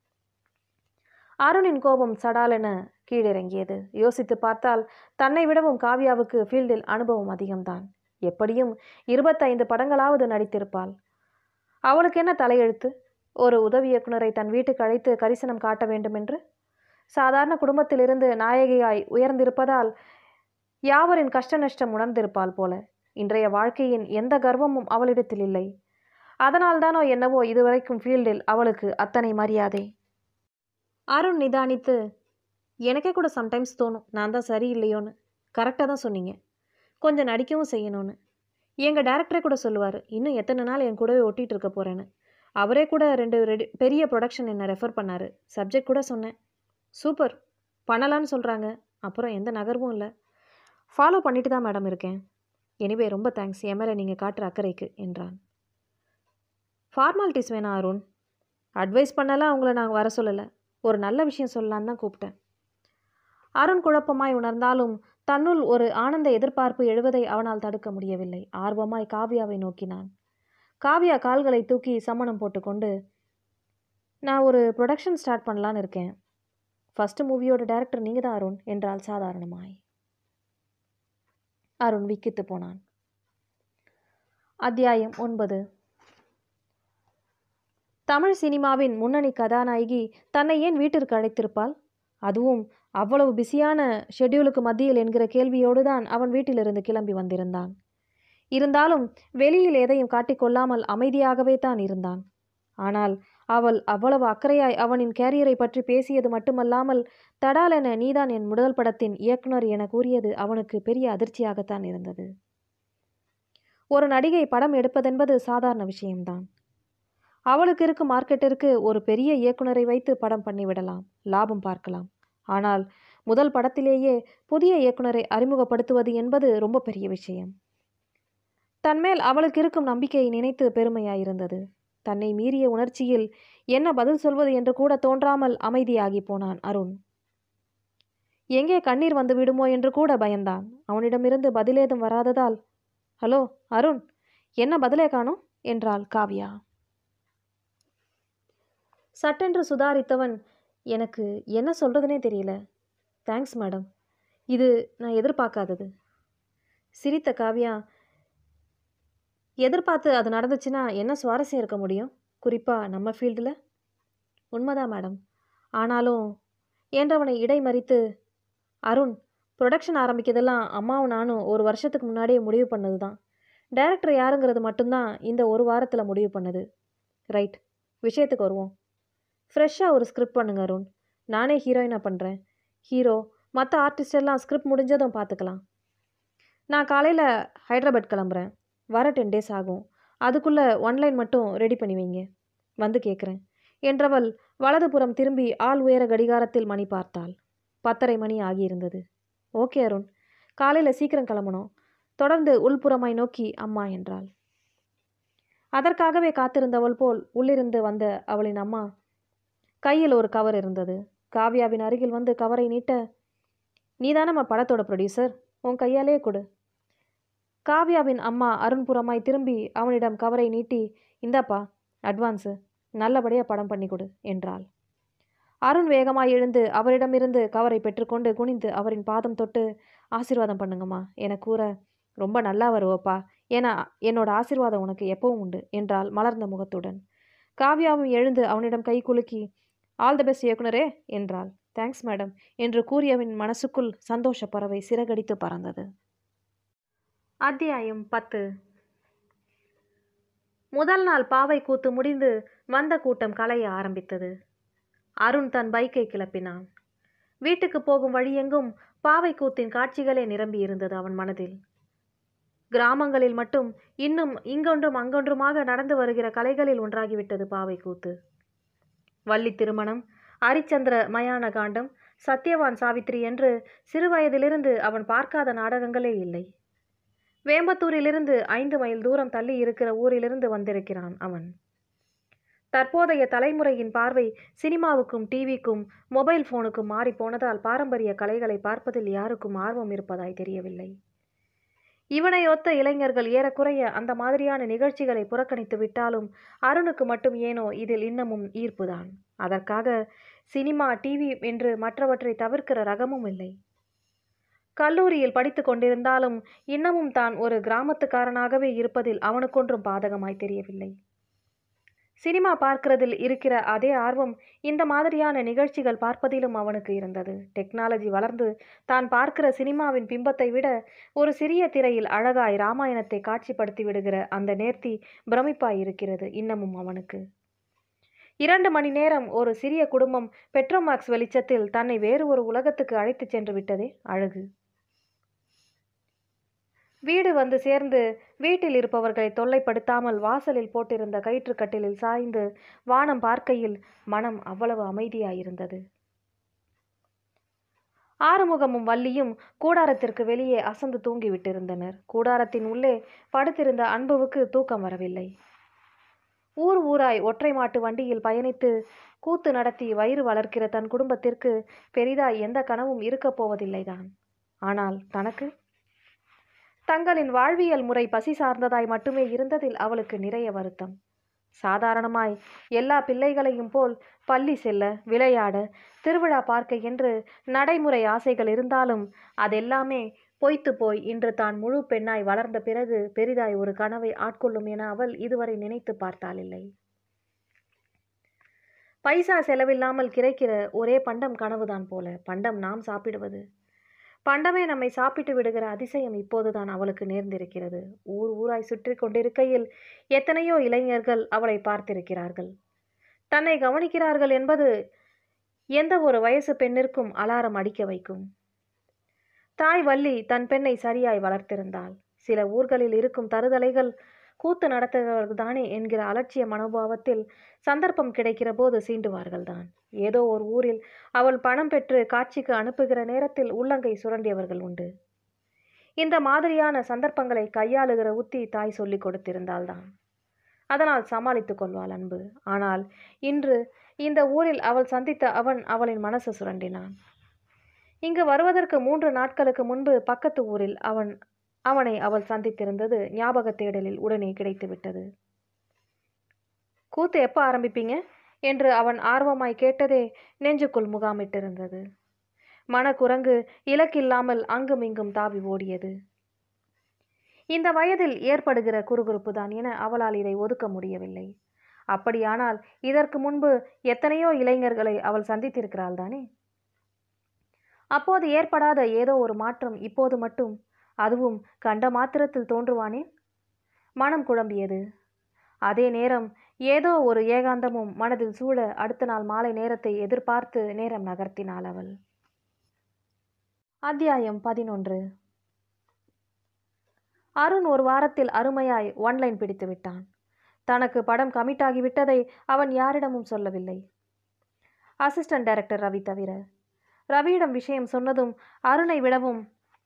S1: அருணின் கோபம் சடாலென கீழிறங்கியது யோசித்து பார்த்தால் தன்னை விடவும் காவ்யாவுக்கு ஃபீல்டில் அனுபவம் அதிகம்தான் எப்படியும் இருபத்தைந்து படங்களாவது நடித்திருப்பாள் அவளுக்கு என்ன தலையெழுத்து ஒரு உதவி இயக்குனரை தன் வீட்டுக்கு அழைத்து கரிசனம் காட்ட வேண்டும் என்று சாதாரண குடும்பத்திலிருந்து நாயகியாய் உயர்ந்திருப்பதால் யாவரின் கஷ்ட நஷ்டம் உணர்ந்திருப்பாள் போல இன்றைய வாழ்க்கையின் எந்த கர்வமும் அவளிடத்தில் இல்லை அதனால்தானோ என்னவோ இதுவரைக்கும் ஃபீல்டில் அவளுக்கு அத்தனை மரியாதை அருண் நிதானித்து எனக்கே கூட சம்டைம்ஸ் தோணும் நான் தான் சரியில்லையோன்னு கரெக்டாக தான் சொன்னீங்க கொஞ்சம் நடிக்கவும் செய்யணும்னு எங்கள் டேரக்டரே கூட சொல்லுவார் இன்னும் எத்தனை நாள் என் கூடவே ஒட்டிகிட்டு இருக்க போகிறேன்னு அவரே கூட ரெண்டு ரெடி பெரிய ப்ரொடக்ஷன் என்னை ரெஃபர் பண்ணார் சப்ஜெக்ட் கூட சொன்னேன் சூப்பர் பண்ணலான்னு சொல்கிறாங்க அப்புறம் எந்த நகர்வும் இல்லை ஃபாலோ பண்ணிட்டு தான் மேடம் இருக்கேன் எனிவே ரொம்ப தேங்க்ஸ் என் மேலே நீங்கள் காட்டுற அக்கறைக்கு என்றான் ஃபார்மாலிட்டிஸ் வேணாம் அருண் அட்வைஸ் பண்ணலாம் உங்களை நான் வர சொல்லலை ஒரு நல்ல விஷயம் சொல்லலான்னு தான் கூப்பிட்டேன் அருண் குழப்பமாய் உணர்ந்தாலும் தன்னுள் ஒரு ஆனந்த எதிர்பார்ப்பு எழுவதை அவனால் தடுக்க முடியவில்லை ஆர்வமாய் காவ்யாவை நோக்கினான் காவ்யா கால்களை தூக்கி சம்மணம் போட்டுக்கொண்டு நான் ஒரு ப்ரொடக்ஷன் ஸ்டார்ட் பண்ணலான்னு இருக்கேன் ஃபஸ்ட்டு மூவியோட டைரக்டர் நீங்கள் தான் அருண் என்றால் சாதாரணமாய் அருண் விக்கித்து போனான் அத்தியாயம் ஒன்பது தமிழ் சினிமாவின் முன்னணி கதாநாயகி தன்னை ஏன் வீட்டிற்கு அழைத்திருப்பாள் அதுவும் அவ்வளவு பிஸியான ஷெட்யூலுக்கு மத்தியில் என்கிற கேள்வியோடு தான் அவன் வீட்டிலிருந்து கிளம்பி வந்திருந்தான் இருந்தாலும் வெளியில் எதையும் காட்டிக்கொள்ளாமல் அமைதியாகவே தான் இருந்தான் ஆனால் அவள் அவ்வளவு அக்கறையாய் அவனின் கேரியரை பற்றி பேசியது மட்டுமல்லாமல் தடாலென நீதான் என் முதல் படத்தின் இயக்குனர் என கூறியது அவனுக்கு பெரிய அதிர்ச்சியாகத்தான் இருந்தது ஒரு நடிகை படம் எடுப்பதென்பது சாதாரண விஷயம்தான் அவளுக்கு இருக்கும் மார்க்கெட்டிற்கு ஒரு பெரிய இயக்குனரை வைத்து படம் பண்ணிவிடலாம் லாபம் பார்க்கலாம் ஆனால் முதல் படத்திலேயே புதிய இயக்குனரை அறிமுகப்படுத்துவது என்பது ரொம்ப பெரிய விஷயம் தன்மேல் அவளுக்கு இருக்கும் நம்பிக்கையை நினைத்து பெருமையாயிருந்தது தன்னை மீறிய உணர்ச்சியில் என்ன பதில் சொல்வது என்று கூட தோன்றாமல் அமைதியாகி போனான் அருண் எங்கே கண்ணீர் வந்து விடுமோ என்று கூட பயந்தான் அவனிடமிருந்து பதிலேதும் வராததால் ஹலோ அருண் என்ன பதிலே காணோம் என்றாள் காவ்யா சட்டென்று சுதாரித்தவன் எனக்கு என்ன சொல்கிறதுனே தெரியல தேங்க்ஸ் மேடம் இது நான் எதிர்பார்க்காதது சிரித்த காவ்யா எதிர்பார்த்து அது நடந்துச்சுன்னா என்ன சுவாரஸ்யம் இருக்க முடியும் குறிப்பாக நம்ம ஃபீல்டில் உண்மைதான் மேடம் ஆனாலும் என்றவனை இடைமறித்து அருண் ப்ரொடக்ஷன் ஆரம்பிக்கிறதெல்லாம் அம்மாவும் நானும் ஒரு வருஷத்துக்கு முன்னாடியே முடிவு பண்ணது தான் டைரக்டர் யாருங்கிறது மட்டும்தான் இந்த ஒரு வாரத்தில் முடிவு பண்ணது ரைட் விஷயத்துக்கு வருவோம் ஃப்ரெஷ்ஷாக ஒரு ஸ்கிரிப்ட் பண்ணுங்க அருண் நானே ஹீரோயினாக பண்ணுறேன் ஹீரோ மற்ற ஆர்டிஸ்ட் எல்லாம் ஸ்கிரிப்ட் முடிஞ்சதும் பார்த்துக்கலாம் நான் காலையில் ஹைதராபாத் கிளம்புறேன் வர டென் டேஸ் ஆகும் அதுக்குள்ளே ஒன்லைன் மட்டும் ரெடி பண்ணி வைங்க வந்து கேட்குறேன் என்றவள் வலதுபுறம் திரும்பி ஆள் உயர கடிகாரத்தில் மணி பார்த்தாள் பத்தரை மணி ஆகியிருந்தது ஓகே அருண் காலையில் சீக்கிரம் கிளம்பணும் தொடர்ந்து உள்புறமாய் நோக்கி அம்மா என்றாள் அதற்காகவே காத்திருந்தவள் போல் உள்ளிருந்து வந்த அவளின் அம்மா கையில் ஒரு கவர் இருந்தது காவ்யாவின் அருகில் வந்து கவரை நீட்ட நீதானம்மா படத்தோட ப்ரொடியூசர் உன் கையாலே கொடு காவ்யாவின் அம்மா அருண்புறமாய் திரும்பி அவனிடம் கவரை நீட்டி இந்தாப்பா அட்வான்ஸு நல்லபடியாக படம் பண்ணி கொடு என்றாள் அருண் வேகமாய் எழுந்து அவரிடமிருந்து கவரை பெற்றுக்கொண்டு குனிந்து அவரின் பாதம் தொட்டு ஆசீர்வாதம் பண்ணுங்கம்மா என கூற ரொம்ப நல்லா வருவப்பா ஏன்னா என்னோட ஆசீர்வாதம் உனக்கு எப்பவும் உண்டு என்றாள் மலர்ந்த முகத்துடன் காவ்யாவும் எழுந்து அவனிடம் கை குலுக்கி ஆல் த பெஸ்ட் இயக்குனரே என்றாள் தேங்க்ஸ் மேடம் என்று கூறியவின் மனசுக்குள் சந்தோஷ பறவை சிறகடித்து பறந்தது அத்தியாயம் பத்து முதல் நாள் பாவை கூத்து முடிந்து வந்த கூட்டம் கலைய ஆரம்பித்தது அருண் தன் பைக்கை கிளப்பினான் வீட்டுக்கு போகும் வழியெங்கும் பாவை கூத்தின் காட்சிகளே நிரம்பி இருந்தது அவன் மனதில் கிராமங்களில் மட்டும் இன்னும் இங்கொன்றும் அங்கொன்றுமாக நடந்து வருகிற கலைகளில் ஒன்றாகிவிட்டது பாவை கூத்து வள்ளி திருமணம் அரிச்சந்திர மயான காண்டம் சத்யவான் சாவித்ரி என்று சிறுவயதிலிருந்து அவன் பார்க்காத நாடகங்களே இல்லை வேம்பத்தூரிலிருந்து ஐந்து மைல் தூரம் தள்ளி இருக்கிற ஊரிலிருந்து வந்திருக்கிறான் அவன் தற்போதைய தலைமுறையின் பார்வை சினிமாவுக்கும் டிவிக்கும் மொபைல் போனுக்கும் மாறி போனதால் பாரம்பரிய கலைகளை பார்ப்பதில் யாருக்கும் ஆர்வம் இருப்பதாய் தெரியவில்லை இவனை ஒத்த இளைஞர்கள் ஏறக்குறைய அந்த மாதிரியான நிகழ்ச்சிகளை புறக்கணித்து விட்டாலும் அருணுக்கு மட்டும் ஏனோ இதில் இன்னமும் ஈர்ப்புதான் அதற்காக சினிமா டிவி என்று மற்றவற்றை தவிர்க்கிற ரகமும் இல்லை கல்லூரியில் படித்து கொண்டிருந்தாலும் இன்னமும் தான் ஒரு கிராமத்துக்காரனாகவே இருப்பதில் அவனுக்கொன்றும் பாதகமாய் தெரியவில்லை சினிமா பார்க்கிறதில் இருக்கிற அதே ஆர்வம் இந்த மாதிரியான நிகழ்ச்சிகள் பார்ப்பதிலும் அவனுக்கு இருந்தது டெக்னாலஜி வளர்ந்து தான் பார்க்கிற சினிமாவின் பிம்பத்தை விட ஒரு சிறிய திரையில் அழகாய் ராமாயணத்தை காட்சிப்படுத்தி விடுகிற அந்த நேர்த்தி பிரமிப்பாய் இருக்கிறது இன்னமும் அவனுக்கு இரண்டு மணி நேரம் ஒரு சிறிய குடும்பம் பெட்ரோமாக்ஸ் வெளிச்சத்தில் தன்னை வேறு ஒரு உலகத்துக்கு அழைத்துச் சென்று விட்டதே அழகு வீடு வந்து சேர்ந்து வீட்டில் இருப்பவர்களை தொல்லைப்படுத்தாமல் வாசலில் போட்டிருந்த கயிற்றுக்கட்டிலில் சாய்ந்து வானம் பார்க்கையில் மனம் அவ்வளவு அமைதியாயிருந்தது ஆறுமுகமும் வள்ளியும் கூடாரத்திற்கு வெளியே அசந்து தூங்கிவிட்டிருந்தனர் கூடாரத்தின் உள்ளே படுத்திருந்த அன்புவுக்கு தூக்கம் வரவில்லை ஊர் ஊராய் ஒற்றை மாட்டு வண்டியில் பயணித்து கூத்து நடத்தி வயிறு வளர்க்கிற தன் குடும்பத்திற்கு பெரிதாய் எந்த கனவும் இருக்கப் போவதில்லைதான் ஆனால் தனக்கு தங்களின் வாழ்வியல் முறை பசி சார்ந்ததாய் மட்டுமே இருந்ததில் அவளுக்கு நிறைய வருத்தம் சாதாரணமாய் எல்லா பிள்ளைகளையும் போல் பள்ளி செல்ல விளையாட திருவிழா பார்க்க என்று நடைமுறை ஆசைகள் இருந்தாலும் அதெல்லாமே பொய்த்து போய் இன்று தான் முழு பெண்ணாய் வளர்ந்த பிறகு பெரிதாய் ஒரு கனவை ஆட்கொள்ளும் என அவள் இதுவரை நினைத்து பார்த்தாலில்லை பைசா செலவில்லாமல் கிடைக்கிற ஒரே பண்டம் கனவுதான் போல பண்டம் நாம் சாப்பிடுவது பண்டமே நம்மை சாப்பிட்டு விடுகிற அதிசயம் இப்போதுதான் அவளுக்கு நேர்ந்திருக்கிறது ஊர் ஊராய் சுற்றி கொண்டிருக்கையில் எத்தனையோ இளைஞர்கள் அவளை பார்த்திருக்கிறார்கள் தன்னை கவனிக்கிறார்கள் என்பது எந்த ஒரு வயசு பெண்ணிற்கும் அலாரம் அடிக்க வைக்கும் தாய் வள்ளி தன் பெண்ணை சரியாய் வளர்த்திருந்தாள் சில ஊர்களில் இருக்கும் தருதலைகள் கூத்து நடத்துகிறவர்கள் தானே என்கிற அலட்சிய மனோபாவத்தில் சந்தர்ப்பம் கிடைக்கிற போது சீண்டுவார்கள்தான் ஏதோ ஒரு ஊரில் அவள் பணம் பெற்று காட்சிக்கு அனுப்புகிற நேரத்தில் உள்ளங்கை சுரண்டியவர்கள் உண்டு இந்த மாதிரியான சந்தர்ப்பங்களை கையாளுகிற உத்தி தாய் சொல்லிக் கொடுத்திருந்தால்தான் அதனால் சமாளித்துக் கொள்வாள் அன்பு ஆனால் இன்று இந்த ஊரில் அவள் சந்தித்த அவன் அவளின் மனசு சுரண்டினான் இங்கு வருவதற்கு மூன்று நாட்களுக்கு முன்பு பக்கத்து ஊரில் அவன் அவனை அவள் சந்தித்திருந்தது ஞாபக தேடலில் உடனே கிடைத்துவிட்டது கூத்து எப்போ ஆரம்பிப்பீங்க என்று அவன் ஆர்வமாய் கேட்டதே நெஞ்சுக்குள் முகாமிட்டிருந்தது மனக்குரங்கு இலக்கில்லாமல் அங்குமிங்கும் தாவி ஓடியது இந்த வயதில் ஏற்படுகிற குறுகுறுப்பு தான் என அவளால் இதை ஒதுக்க முடியவில்லை அப்படியானால் இதற்கு முன்பு எத்தனையோ இளைஞர்களை அவள் சந்தித்திருக்கிறாள் தானே அப்போது ஏற்படாத ஏதோ ஒரு மாற்றம் இப்போது மட்டும் அதுவும் கண்ட மாத்திரத்தில் தோன்றுவானே மனம் குழம்பியது அதே நேரம் ஏதோ ஒரு ஏகாந்தமும் மனதில் சூழ அடுத்த நாள் மாலை நேரத்தை எதிர்பார்த்து நேரம் நகர்த்தினாள் அவள் அத்தியாயம் பதினொன்று அருண் ஒரு வாரத்தில் அருமையாய் ஒன்லைன் பிடித்து விட்டான் தனக்கு படம் கமிட் ஆகிவிட்டதை அவன் யாரிடமும் சொல்லவில்லை அசிஸ்டன்ட் டைரக்டர் ரவி தவிர ரவியிடம் விஷயம் சொன்னதும் அருணை விடவும்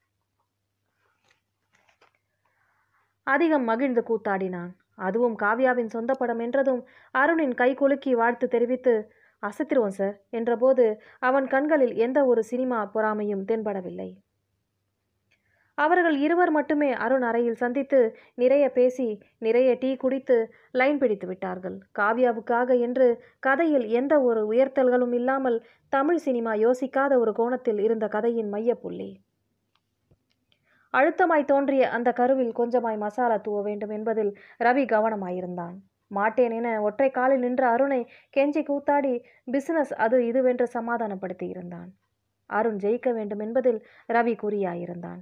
S1: அதிகம் மகிழ்ந்து கூத்தாடினான் அதுவும் காவ்யாவின் சொந்த படம் என்றதும் அருணின் கை குலுக்கி வாழ்த்து தெரிவித்து அசத்திருவோம் சார் என்றபோது அவன் கண்களில் எந்த ஒரு சினிமா பொறாமையும் தென்படவில்லை அவர்கள் இருவர் மட்டுமே அருண் அறையில் சந்தித்து நிறைய பேசி நிறைய டீ குடித்து லைன் பிடித்து விட்டார்கள் காவ்யாவுக்காக என்று கதையில் எந்த ஒரு உயர்த்தல்களும் இல்லாமல் தமிழ் சினிமா யோசிக்காத ஒரு கோணத்தில் இருந்த கதையின் மையப்புள்ளி அழுத்தமாய் தோன்றிய அந்த கருவில் கொஞ்சமாய் மசாலா தூவ வேண்டும் என்பதில் ரவி கவனமாயிருந்தான் மாட்டேன் என ஒற்றை காலில் நின்ற அருணை கெஞ்சி கூத்தாடி பிசினஸ் அது இதுவென்று சமாதானப்படுத்தி இருந்தான் அருண் ஜெயிக்க வேண்டும் என்பதில் ரவி குறியாயிருந்தான்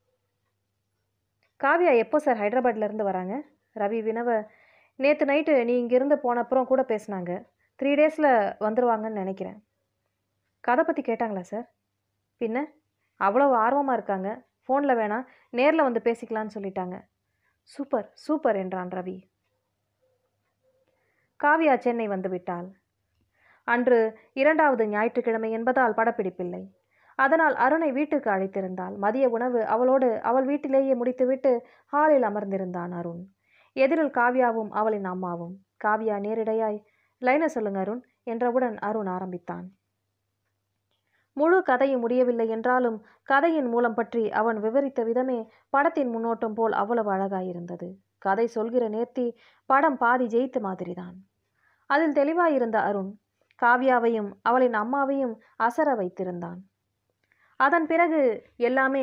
S1: காவியா எப்போ சார் ஹைதராபாத்ல இருந்து வராங்க ரவி வினவ நேற்று நைட்டு நீ இங்கிருந்து போன அப்புறம் கூட பேசுனாங்க த்ரீ டேஸில் வந்துடுவாங்கன்னு நினைக்கிறேன் கதை பற்றி கேட்டாங்களா சார் பின்ன அவ்வளோ ஆர்வமாக இருக்காங்க ஃபோனில் வேணாம் நேரில் வந்து பேசிக்கலான்னு சொல்லிட்டாங்க சூப்பர் சூப்பர் என்றான் ரவி காவியா சென்னை வந்து விட்டாள் அன்று இரண்டாவது ஞாயிற்றுக்கிழமை என்பதால் படப்பிடிப்பில்லை அதனால் அருணை வீட்டுக்கு அழைத்திருந்தாள் மதிய உணவு அவளோடு அவள் வீட்டிலேயே முடித்துவிட்டு ஹாலில் அமர்ந்திருந்தான் அருண் எதிரில் காவ்யாவும் அவளின் அம்மாவும் காவ்யா நேரிடையாய் லைனை சொல்லுங்க அருண் என்றவுடன் அருண் ஆரம்பித்தான் முழு கதையும் முடியவில்லை என்றாலும் கதையின் மூலம் பற்றி அவன் விவரித்த விதமே படத்தின் முன்னோட்டம் போல் அவ்வளவு அழகாயிருந்தது கதை சொல்கிற நேர்த்தி படம் பாதி ஜெயித்த மாதிரிதான் அதில் தெளிவாயிருந்த அருண் காவ்யாவையும் அவளின் அம்மாவையும் அசர வைத்திருந்தான் அதன் பிறகு எல்லாமே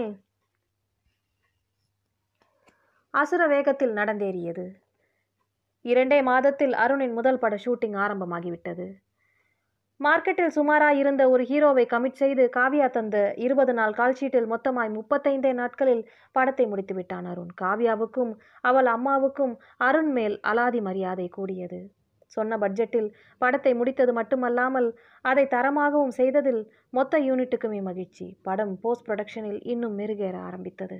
S1: அசுர வேகத்தில் நடந்தேறியது இரண்டே மாதத்தில் அருணின் முதல் பட ஷூட்டிங் ஆரம்பமாகிவிட்டது மார்க்கெட்டில் சுமாராய் இருந்த ஒரு ஹீரோவை கமிட் செய்து காவ்யா தந்த இருபது நாள் கால்ஷீட்டில் மொத்தமாய் முப்பத்தைந்தே நாட்களில் படத்தை முடித்து விட்டான் அருண் காவ்யாவுக்கும் அவள் அம்மாவுக்கும் அருண் மேல் அலாதி மரியாதை கூடியது சொன்ன பட்ஜெட்டில் படத்தை முடித்தது மட்டுமல்லாமல் அதை தரமாகவும் செய்ததில் மொத்த யூனிட்டுக்குமே மகிழ்ச்சி படம் போஸ்ட் ப்ரொடக்ஷனில் இன்னும் மெருகேற ஆரம்பித்தது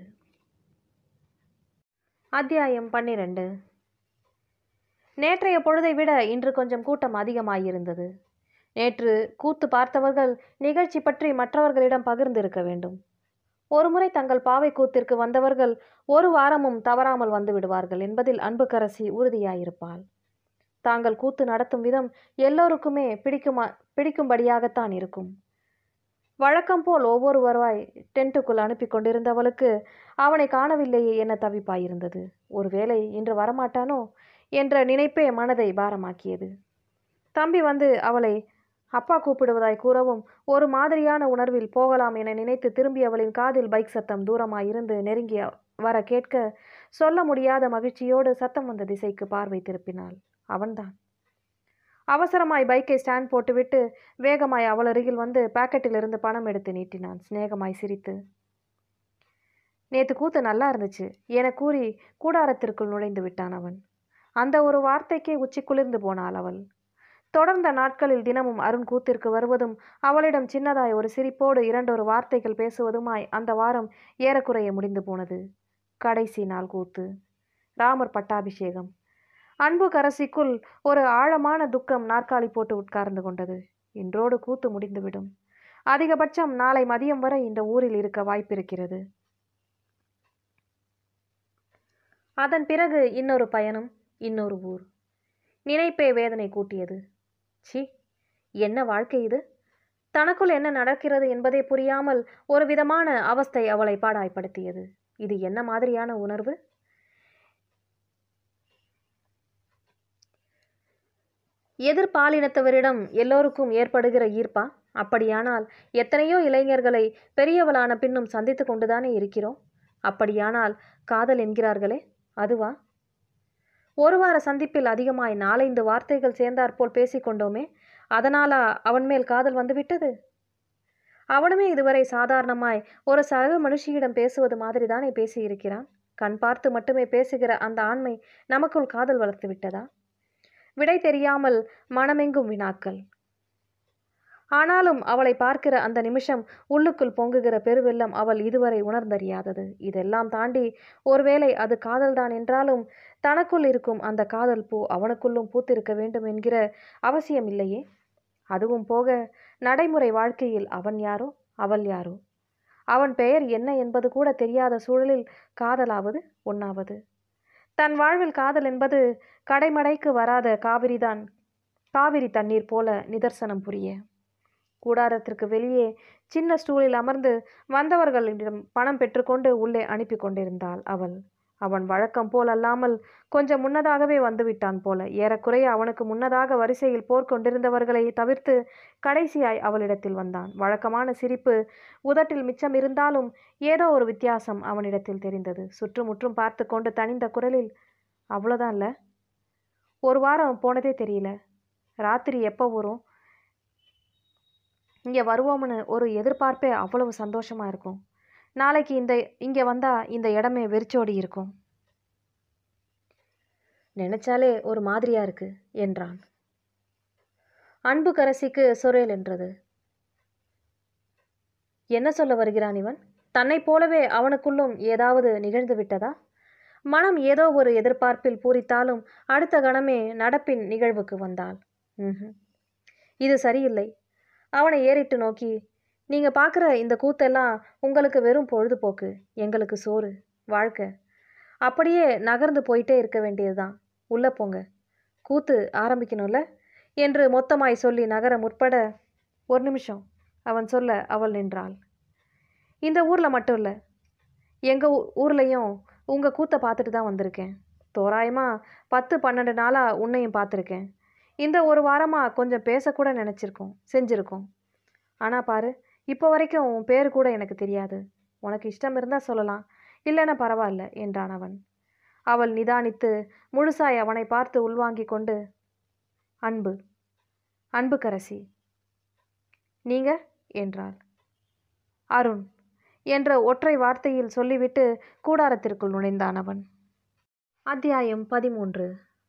S1: அத்தியாயம் பன்னிரண்டு நேற்றைய பொழுதை விட இன்று கொஞ்சம் கூட்டம் அதிகமாயிருந்தது நேற்று கூத்து பார்த்தவர்கள் நிகழ்ச்சி பற்றி மற்றவர்களிடம் பகிர்ந்திருக்க வேண்டும் ஒருமுறை தங்கள் பாவை கூத்திற்கு வந்தவர்கள் ஒரு வாரமும் தவறாமல் வந்து விடுவார்கள் என்பதில் அன்புக்கரசி உறுதியாயிருப்பாள் தாங்கள் கூத்து நடத்தும் விதம் எல்லோருக்குமே பிடிக்குமா பிடிக்கும்படியாகத்தான் இருக்கும் வழக்கம் போல் ஒவ்வொரு வருவாய் டென்ட்டுக்குள் அனுப்பி கொண்டிருந்தவளுக்கு அவனை காணவில்லையே என தவிப்பாயிருந்தது ஒருவேளை இன்று வரமாட்டானோ என்ற நினைப்பே மனதை பாரமாக்கியது தம்பி வந்து அவளை அப்பா கூப்பிடுவதாய் கூறவும் ஒரு மாதிரியான உணர்வில் போகலாம் என நினைத்து திரும்பி அவளின் காதில் பைக் சத்தம் தூரமாயிருந்து நெருங்கி வர கேட்க சொல்ல முடியாத மகிழ்ச்சியோடு சத்தம் வந்த திசைக்கு பார்வை திருப்பினாள் அவன்தான் அவசரமாய் பைக்கை ஸ்டாண்ட் போட்டுவிட்டு வேகமாய் அவள் அருகில் வந்து பாக்கெட்டிலிருந்து பணம் எடுத்து நீட்டினான் சிநேகமாய் சிரித்து நேத்து கூத்து நல்லா இருந்துச்சு என கூறி கூடாரத்திற்குள் நுழைந்து விட்டான் அவன் அந்த ஒரு வார்த்தைக்கே உச்சி குளிர்ந்து போனாள் அவள் தொடர்ந்த நாட்களில் தினமும் அருண் கூத்திற்கு வருவதும் அவளிடம் சின்னதாய் ஒரு சிரிப்போடு இரண்டொரு வார்த்தைகள் பேசுவதுமாய் அந்த வாரம் ஏறக்குறைய முடிந்து போனது கடைசி நாள் கூத்து ராமர் பட்டாபிஷேகம் அன்பு கரசிக்குள் ஒரு ஆழமான துக்கம் நாற்காலி போட்டு உட்கார்ந்து கொண்டது இன்றோடு கூத்து முடிந்துவிடும் அதிகபட்சம் நாளை மதியம் வரை இந்த ஊரில் இருக்க வாய்ப்பிருக்கிறது அதன் பிறகு இன்னொரு பயணம் இன்னொரு ஊர் நினைப்பே வேதனை கூட்டியது சி என்ன வாழ்க்கை இது தனக்குள் என்ன நடக்கிறது என்பதே புரியாமல் ஒரு விதமான அவஸ்தை அவளை பாடாய்ப்படுத்தியது இது என்ன மாதிரியான உணர்வு எதிர்பாலினத்தவரிடம் எல்லோருக்கும் ஏற்படுகிற ஈர்ப்பா அப்படியானால் எத்தனையோ இளைஞர்களை பெரியவளான பின்னும் சந்தித்து கொண்டுதானே இருக்கிறோம் அப்படியானால் காதல் என்கிறார்களே அதுவா ஒரு வார சந்திப்பில் அதிகமாய் நாலைந்து வார்த்தைகள் சேர்ந்தாற்போல் பேசிக்கொண்டோமே அதனாலா அவன் மேல் காதல் வந்துவிட்டது அவனுமே இதுவரை சாதாரணமாய் ஒரு சக மனுஷியிடம் பேசுவது மாதிரி தானே பேசியிருக்கிறான் கண் பார்த்து மட்டுமே பேசுகிற அந்த ஆண்மை நமக்குள் காதல் வளர்த்து விட்டதா விடை தெரியாமல் மனமெங்கும் வினாக்கள் ஆனாலும் அவளை பார்க்கிற அந்த நிமிஷம் உள்ளுக்குள் பொங்குகிற பெருவெள்ளம் அவள் இதுவரை உணர்ந்தறியாதது இதெல்லாம் தாண்டி ஒருவேளை அது காதல்தான் என்றாலும் தனக்குள் இருக்கும் அந்த காதல் பூ அவனுக்குள்ளும் பூத்திருக்க வேண்டும் என்கிற அவசியம் இல்லையே அதுவும் போக நடைமுறை வாழ்க்கையில் அவன் யாரோ அவள் யாரோ அவன் பெயர் என்ன என்பது கூட தெரியாத சூழலில் காதலாவது ஒன்னாவது தன் வாழ்வில் காதல் என்பது கடைமடைக்கு வராத காவிரிதான் காவிரி தண்ணீர் போல நிதர்சனம் புரிய கூடாரத்திற்கு வெளியே சின்ன ஸ்டூலில் அமர்ந்து வந்தவர்களிடம் பணம் பெற்றுக்கொண்டு உள்ளே அனுப்பி கொண்டிருந்தாள் அவள் அவன் வழக்கம் போல் அல்லாமல் கொஞ்சம் முன்னதாகவே வந்துவிட்டான் போல ஏறக்குறைய அவனுக்கு முன்னதாக வரிசையில் போர் கொண்டிருந்தவர்களை தவிர்த்து கடைசியாய் அவளிடத்தில் வந்தான் வழக்கமான சிரிப்பு உதட்டில் மிச்சம் இருந்தாலும் ஏதோ ஒரு வித்தியாசம் அவனிடத்தில் தெரிந்தது சுற்றுமுற்றும் பார்த்து கொண்டு தனிந்த குரலில் அவ்வளோதான்ல ஒரு வாரம் போனதே தெரியல ராத்திரி எப்போ வரும் இங்கே வருவோம்னு ஒரு எதிர்பார்ப்பே அவ்வளவு சந்தோஷமாக இருக்கும் நாளைக்கு இந்த இங்கே வந்தால் இந்த இடமே வெறிச்சோடி இருக்கும் நினைச்சாலே ஒரு மாதிரியா இருக்கு என்றான் அன்பு கரசிக்கு சொரேல் என்றது என்ன சொல்ல வருகிறான் இவன் தன்னைப் போலவே அவனுக்குள்ளும் ஏதாவது நிகழ்ந்து விட்டதா மனம் ஏதோ ஒரு எதிர்பார்ப்பில் பூரித்தாலும் அடுத்த கணமே நடப்பின் நிகழ்வுக்கு வந்தாள் ம்ஹும். இது சரியில்லை அவனை ஏறிட்டு நோக்கி நீங்க பார்க்குற இந்த கூத்தெல்லாம் உங்களுக்கு வெறும் பொழுதுபோக்கு எங்களுக்கு சோறு வாழ்க்கை அப்படியே நகர்ந்து போயிட்டே இருக்க வேண்டியதுதான் உள்ள போங்க கூத்து ஆரம்பிக்கணும்ல என்று மொத்தமாய் சொல்லி நகர முற்பட ஒரு நிமிஷம் அவன் சொல்ல அவள் நின்றாள் இந்த ஊரில் மட்டும் இல்லை எங்கள் ஊர்லேயும் உங்கள் கூத்தை பார்த்துட்டு தான் வந்திருக்கேன் தோராயமாக பத்து பன்னெண்டு நாளாக உன்னையும் பார்த்துருக்கேன் இந்த ஒரு வாரமாக கொஞ்சம் பேசக்கூட நினச்சிருக்கோம் செஞ்சுருக்கோம் ஆனால் பாரு இப்போ வரைக்கும் உன் பேர் கூட எனக்கு தெரியாது உனக்கு இஷ்டம் இருந்தால் சொல்லலாம் இல்லைன்னா பரவாயில்ல என்றான் அவன் அவள் நிதானித்து முழுசாய் அவனை பார்த்து உள்வாங்கிக் கொண்டு அன்பு அன்புக்கரசி நீங்க என்றாள் அருண் என்ற ஒற்றை வார்த்தையில் சொல்லிவிட்டு கூடாரத்திற்குள் நுழைந்தான் அவன் அத்தியாயம் பதிமூன்று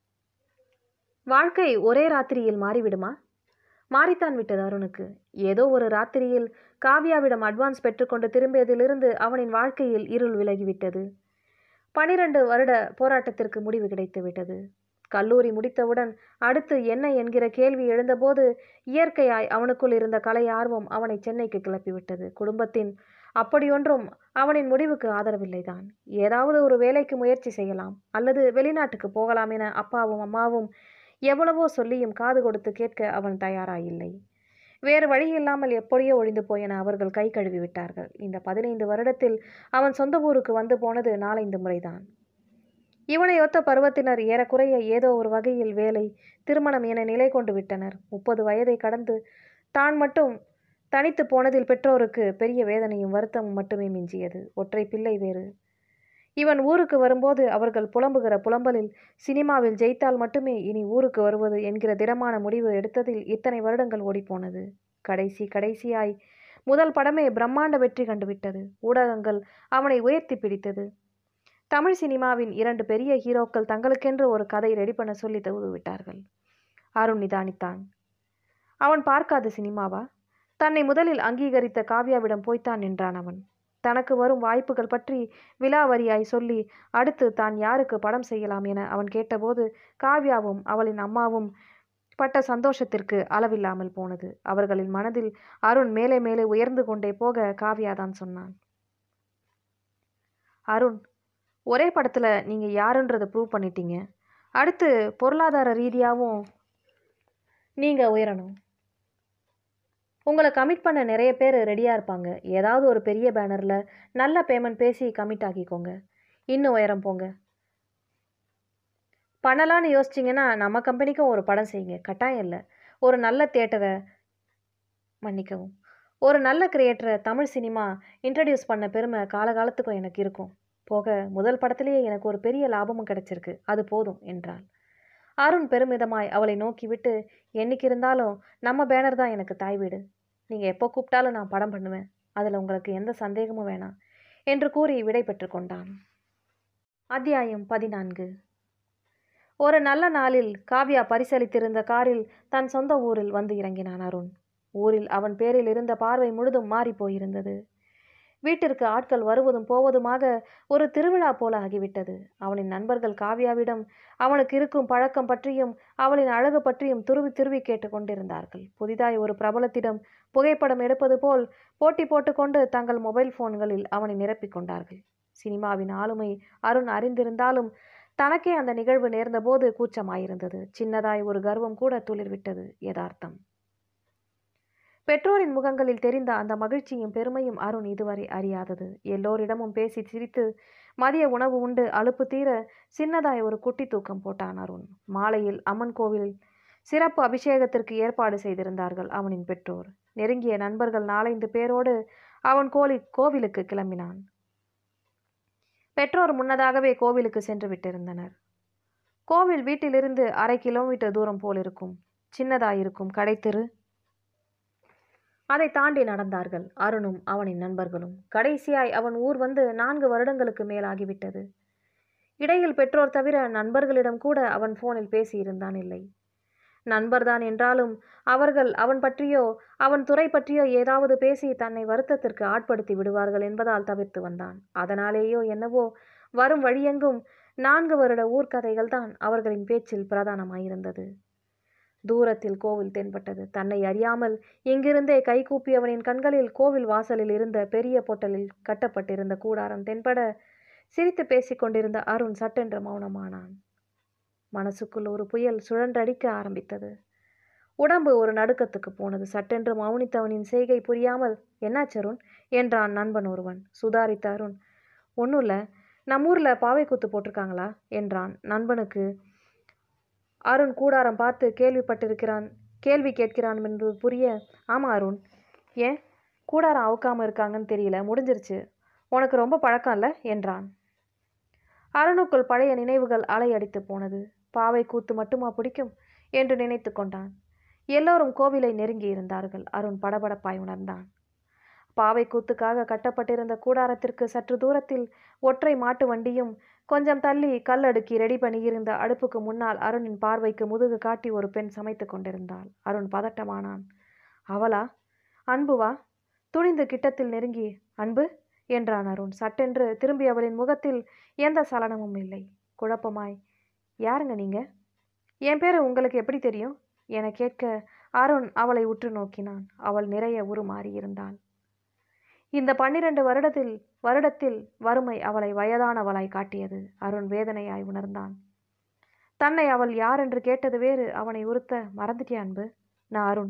S1: வாழ்க்கை ஒரே ராத்திரியில் மாறிவிடுமா மாறித்தான் விட்டது அருணுக்கு ஏதோ ஒரு ராத்திரியில் காவ்யாவிடம் அட்வான்ஸ் பெற்றுக்கொண்டு திரும்பியதிலிருந்து அவனின் வாழ்க்கையில் இருள் விலகிவிட்டது பனிரெண்டு வருட போராட்டத்திற்கு முடிவு கிடைத்து விட்டது கல்லூரி முடித்தவுடன் அடுத்து என்ன என்கிற கேள்வி எழுந்தபோது இயற்கையாய் அவனுக்குள் இருந்த கலை ஆர்வம் அவனை சென்னைக்கு கிளப்பிவிட்டது குடும்பத்தின் அப்படியொன்றும் அவனின் முடிவுக்கு ஆதரவில்லைதான் ஏதாவது ஒரு வேலைக்கு முயற்சி செய்யலாம் அல்லது வெளிநாட்டுக்கு போகலாம் என அப்பாவும் அம்மாவும் எவ்வளவோ சொல்லியும் காது கொடுத்து கேட்க அவன் தயாராயில்லை வேறு வழி இல்லாமல் எப்படியோ ஒழிந்து போயென அவர்கள் கை கழுவி விட்டார்கள் இந்த பதினைந்து வருடத்தில் அவன் சொந்த ஊருக்கு வந்து போனது நாலைந்து முறைதான் இவனை ஒத்த பருவத்தினர் ஏறக்குறைய ஏதோ ஒரு வகையில் வேலை திருமணம் என நிலை கொண்டு விட்டனர் முப்பது வயதை கடந்து தான் மட்டும் தனித்து போனதில் பெற்றோருக்கு பெரிய வேதனையும் வருத்தமும் மட்டுமே மிஞ்சியது ஒற்றை பிள்ளை வேறு இவன் ஊருக்கு வரும்போது அவர்கள் புலம்புகிற புலம்பலில் சினிமாவில் ஜெயித்தால் மட்டுமே இனி ஊருக்கு வருவது என்கிற திடமான முடிவு எடுத்ததில் இத்தனை வருடங்கள் ஓடிப்போனது கடைசி கடைசியாய் முதல் படமே பிரம்மாண்ட வெற்றி கண்டுவிட்டது ஊடகங்கள் அவனை உயர்த்தி பிடித்தது தமிழ் சினிமாவின் இரண்டு பெரிய ஹீரோக்கள் தங்களுக்கென்று ஒரு கதை ரெடி பண்ண சொல்லி தகுது விட்டார்கள் அருண் நிதானித்தான் அவன் பார்க்காத சினிமாவா தன்னை முதலில் அங்கீகரித்த காவ்யாவிடம் போய்த்தான் நின்றான் அவன் தனக்கு வரும் வாய்ப்புகள் பற்றி விலாவரியாய் சொல்லி அடுத்து தான் யாருக்கு படம் செய்யலாம் என அவன் கேட்டபோது காவ்யாவும் அவளின் அம்மாவும் பட்ட சந்தோஷத்திற்கு அளவில்லாமல் போனது அவர்களின் மனதில் அருண் மேலே மேலே உயர்ந்து கொண்டே போக காவ்யாதான் சொன்னான் அருண் ஒரே படத்தில் நீங்கள் யாருன்றதை ப்ரூவ் பண்ணிட்டீங்க அடுத்து பொருளாதார ரீதியாகவும் நீங்கள் உயரணும் உங்களை கமிட் பண்ண நிறைய பேர் ரெடியாக இருப்பாங்க ஏதாவது ஒரு பெரிய பேனரில் நல்ல பேமெண்ட் பேசி கமிட் ஆக்கிக்கோங்க இன்னும் உயரம் போங்க பண்ணலான்னு யோசிச்சிங்கன்னா நம்ம கம்பெனிக்கும் ஒரு படம் செய்யுங்க கட்டாயம் இல்லை ஒரு நல்ல தியேட்டரை மன்னிக்கவும் ஒரு நல்ல கிரியேட்டரை தமிழ் சினிமா இன்ட்ரடியூஸ் பண்ண பெருமை காலகாலத்துக்கும் எனக்கு இருக்கும் போக முதல் படத்திலேயே எனக்கு ஒரு பெரிய லாபமும் கிடைச்சிருக்கு அது போதும் என்றாள் அருண் பெருமிதமாய் அவளை நோக்கி விட்டு என்னைக்கு இருந்தாலும் நம்ம பேனர் தான் எனக்கு தாய் வீடு நீங்கள் எப்போ கூப்பிட்டாலும் நான் படம் பண்ணுவேன் அதில் உங்களுக்கு எந்த சந்தேகமும் வேணாம் என்று கூறி விடை பெற்று கொண்டான் அத்தியாயம் பதினான்கு ஒரு நல்ல நாளில் காவ்யா பரிசளித்திருந்த காரில் தன் சொந்த ஊரில் வந்து இறங்கினான் அருண் ஊரில் அவன் பேரில் இருந்த பார்வை முழுதும் மாறி போயிருந்தது வீட்டிற்கு ஆட்கள் வருவதும் போவதுமாக ஒரு திருவிழா போல ஆகிவிட்டது அவனின் நண்பர்கள் காவ்யாவிடம் அவனுக்கு இருக்கும் பழக்கம் பற்றியும் அவளின் அழகு பற்றியும் துருவி துருவி கேட்டு கொண்டிருந்தார்கள் புதிதாய் ஒரு பிரபலத்திடம் புகைப்படம் எடுப்பது போல் போட்டி போட்டுக்கொண்டு தங்கள் மொபைல் போன்களில் அவனை நிரப்பிக் கொண்டார்கள் சினிமாவின் ஆளுமை அருண் அறிந்திருந்தாலும் தனக்கே அந்த நிகழ்வு நேர்ந்தபோது கூச்சமாயிருந்தது சின்னதாய் ஒரு கர்வம் கூட துளிர்விட்டது யதார்த்தம் பெற்றோரின் முகங்களில் தெரிந்த அந்த மகிழ்ச்சியும் பெருமையும் அருண் இதுவரை அறியாதது எல்லோரிடமும் பேசி சிரித்து மதிய உணவு உண்டு அலுப்பு தீர சின்னதாய் ஒரு குட்டி தூக்கம் போட்டான் அருண் மாலையில் அம்மன் கோவிலில் சிறப்பு அபிஷேகத்திற்கு ஏற்பாடு செய்திருந்தார்கள் அவனின் பெற்றோர் நெருங்கிய நண்பர்கள் நாலைந்து பேரோடு அவன் கோலி கோவிலுக்கு கிளம்பினான் பெற்றோர் முன்னதாகவே கோவிலுக்கு சென்று விட்டிருந்தனர் கோவில் வீட்டிலிருந்து அரை கிலோமீட்டர் தூரம் போல் இருக்கும் சின்னதாயிருக்கும் கடைத்தெரு அதை தாண்டி நடந்தார்கள் அருணும் அவனின் நண்பர்களும் கடைசியாய் அவன் ஊர் வந்து நான்கு வருடங்களுக்கு மேலாகிவிட்டது இடையில் பெற்றோர் தவிர நண்பர்களிடம் கூட அவன் போனில் பேசியிருந்தான் இல்லை நண்பர்தான் என்றாலும் அவர்கள் அவன் பற்றியோ அவன் துறை பற்றியோ ஏதாவது பேசி தன்னை வருத்தத்திற்கு ஆட்படுத்தி விடுவார்கள் என்பதால் தவிர்த்து வந்தான் அதனாலேயோ என்னவோ வரும் வழியெங்கும் நான்கு வருட ஊர்க்கதைகள் தான் அவர்களின் பேச்சில் பிரதானமாயிருந்தது தூரத்தில் கோவில் தென்பட்டது தன்னை அறியாமல் இங்கிருந்தே கைகூப்பியவனின் கண்களில் கோவில் வாசலில் இருந்த பெரிய பொட்டலில் கட்டப்பட்டிருந்த கூடாரம் தென்பட சிரித்து பேசிக் கொண்டிருந்த அருண் சட்டென்று மௌனமானான் மனசுக்குள் ஒரு புயல் சுழன்றடிக்க ஆரம்பித்தது உடம்பு ஒரு நடுக்கத்துக்கு போனது சட்டென்று மௌனித்தவனின் செய்கை புரியாமல் என்னாச்சு அருண் என்றான் நண்பன் ஒருவன் சுதாரித்த அருண் ஒன்றும் இல்லை நம்ம ஊரில் பாவை கூத்து போட்டிருக்காங்களா என்றான் நண்பனுக்கு அருண் கூடாரம் பார்த்து கேள்விப்பட்டிருக்கிறான் கேள்வி கேட்கிறான் என்று புரிய ஆமாம் அருண் ஏன் கூடாரம் அவுக்காமல் இருக்காங்கன்னு தெரியல முடிஞ்சிருச்சு உனக்கு ரொம்ப பழக்கம் இல்லை என்றான் அருணுக்குள் பழைய நினைவுகள் அலையடித்து போனது பாவை கூத்து மட்டுமா பிடிக்கும் என்று நினைத்து கொண்டான் எல்லோரும் கோவிலை நெருங்கி இருந்தார்கள் அருண் படபடப்பாய் உணர்ந்தான் பாவை கூத்துக்காக கட்டப்பட்டிருந்த கூடாரத்திற்கு சற்று தூரத்தில் ஒற்றை மாட்டு வண்டியும் கொஞ்சம் தள்ளி கல் அடுக்கி ரெடி பண்ணியிருந்த அடுப்புக்கு முன்னால் அருணின் பார்வைக்கு முதுகு காட்டி ஒரு பெண் சமைத்து கொண்டிருந்தாள் அருண் பதட்டமானான் அவளா அன்புவா துணிந்து கிட்டத்தில் நெருங்கி அன்பு என்றான் அருண் சட்டென்று திரும்பி அவளின் முகத்தில் எந்த சலனமும் இல்லை குழப்பமாய் யாருங்க நீங்க என் பேர் உங்களுக்கு எப்படி தெரியும் என கேட்க அருண் அவளை உற்று நோக்கினான் அவள் நிறைய உருமாறியிருந்தாள் இந்த பன்னிரண்டு வருடத்தில் வருடத்தில் வறுமை அவளை வயதானவளாய் காட்டியது அருண் வேதனையாய் உணர்ந்தான் தன்னை அவள் யார் என்று கேட்டது வேறு அவனை உறுத்த மறந்துட்டியா அன்பு நான் அருண்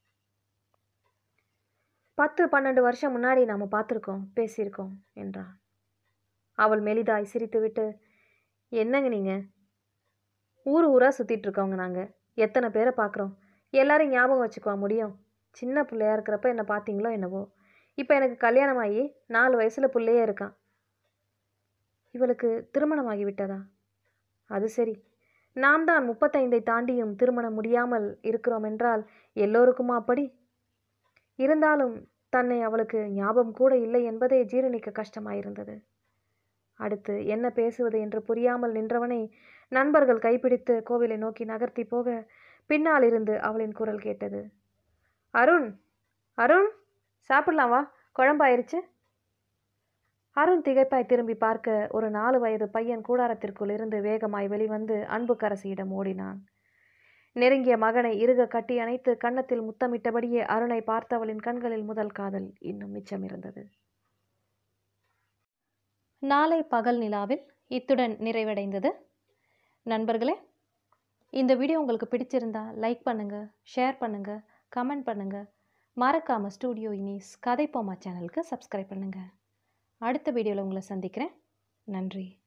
S1: பத்து பன்னெண்டு வருஷம் முன்னாடி நாம பார்த்துருக்கோம் பேசியிருக்கோம் என்றான் அவள் மெலிதாய் சிரித்துவிட்டு என்னங்க நீங்க ஊர் ஊராக சுற்றிட்டு இருக்கவங்க நாங்கள் எத்தனை பேரை பார்க்குறோம் எல்லாரையும் ஞாபகம் வச்சுக்குவா முடியும் சின்ன பிள்ளையா இருக்கிறப்ப என்னை பார்த்தீங்களோ என்னவோ இப்போ எனக்கு கல்யாணம் ஆகி நாலு வயசில் பிள்ளையே இருக்கான் இவளுக்கு திருமணம் ஆகிவிட்டதா அது சரி நாம் தான் முப்பத்தைந்தை தாண்டியும் திருமணம் முடியாமல் இருக்கிறோம் என்றால் எல்லோருக்குமா அப்படி இருந்தாலும் தன்னை அவளுக்கு ஞாபகம் கூட இல்லை என்பதே ஜீரணிக்க கஷ்டமாயிருந்தது அடுத்து என்ன பேசுவது என்று புரியாமல் நின்றவனை நண்பர்கள் கைப்பிடித்து கோவிலை நோக்கி நகர்த்தி போக பின்னால் இருந்து அவளின் குரல் கேட்டது அருண் அருண் சாப்பிடலாம் வா குழம்பாயிருச்சு அருண் திகைப்பாய் திரும்பி பார்க்க ஒரு நாலு வயது பையன் கூடாரத்திற்குள் இருந்து வேகமாய் வெளிவந்து அன்புக்கரசியிடம் ஓடினான் நெருங்கிய மகனை இறுக கட்டி அணைத்து கன்னத்தில் முத்தமிட்டபடியே அருணை பார்த்தவளின் கண்களில் முதல் காதல் இன்னும் மிச்சமிருந்தது நாளை பகல் நிலாவில் இத்துடன் நிறைவடைந்தது நண்பர்களே இந்த வீடியோ உங்களுக்கு பிடிச்சிருந்தா லைக் பண்ணுங்கள் ஷேர் பண்ணுங்கள் கமெண்ட் பண்ணுங்கள் மறக்காமல் ஸ்டூடியோ இனிஸ் கதைப்போமா சேனலுக்கு சப்ஸ்கிரைப் பண்ணுங்கள் அடுத்த வீடியோவில் உங்களை சந்திக்கிறேன் நன்றி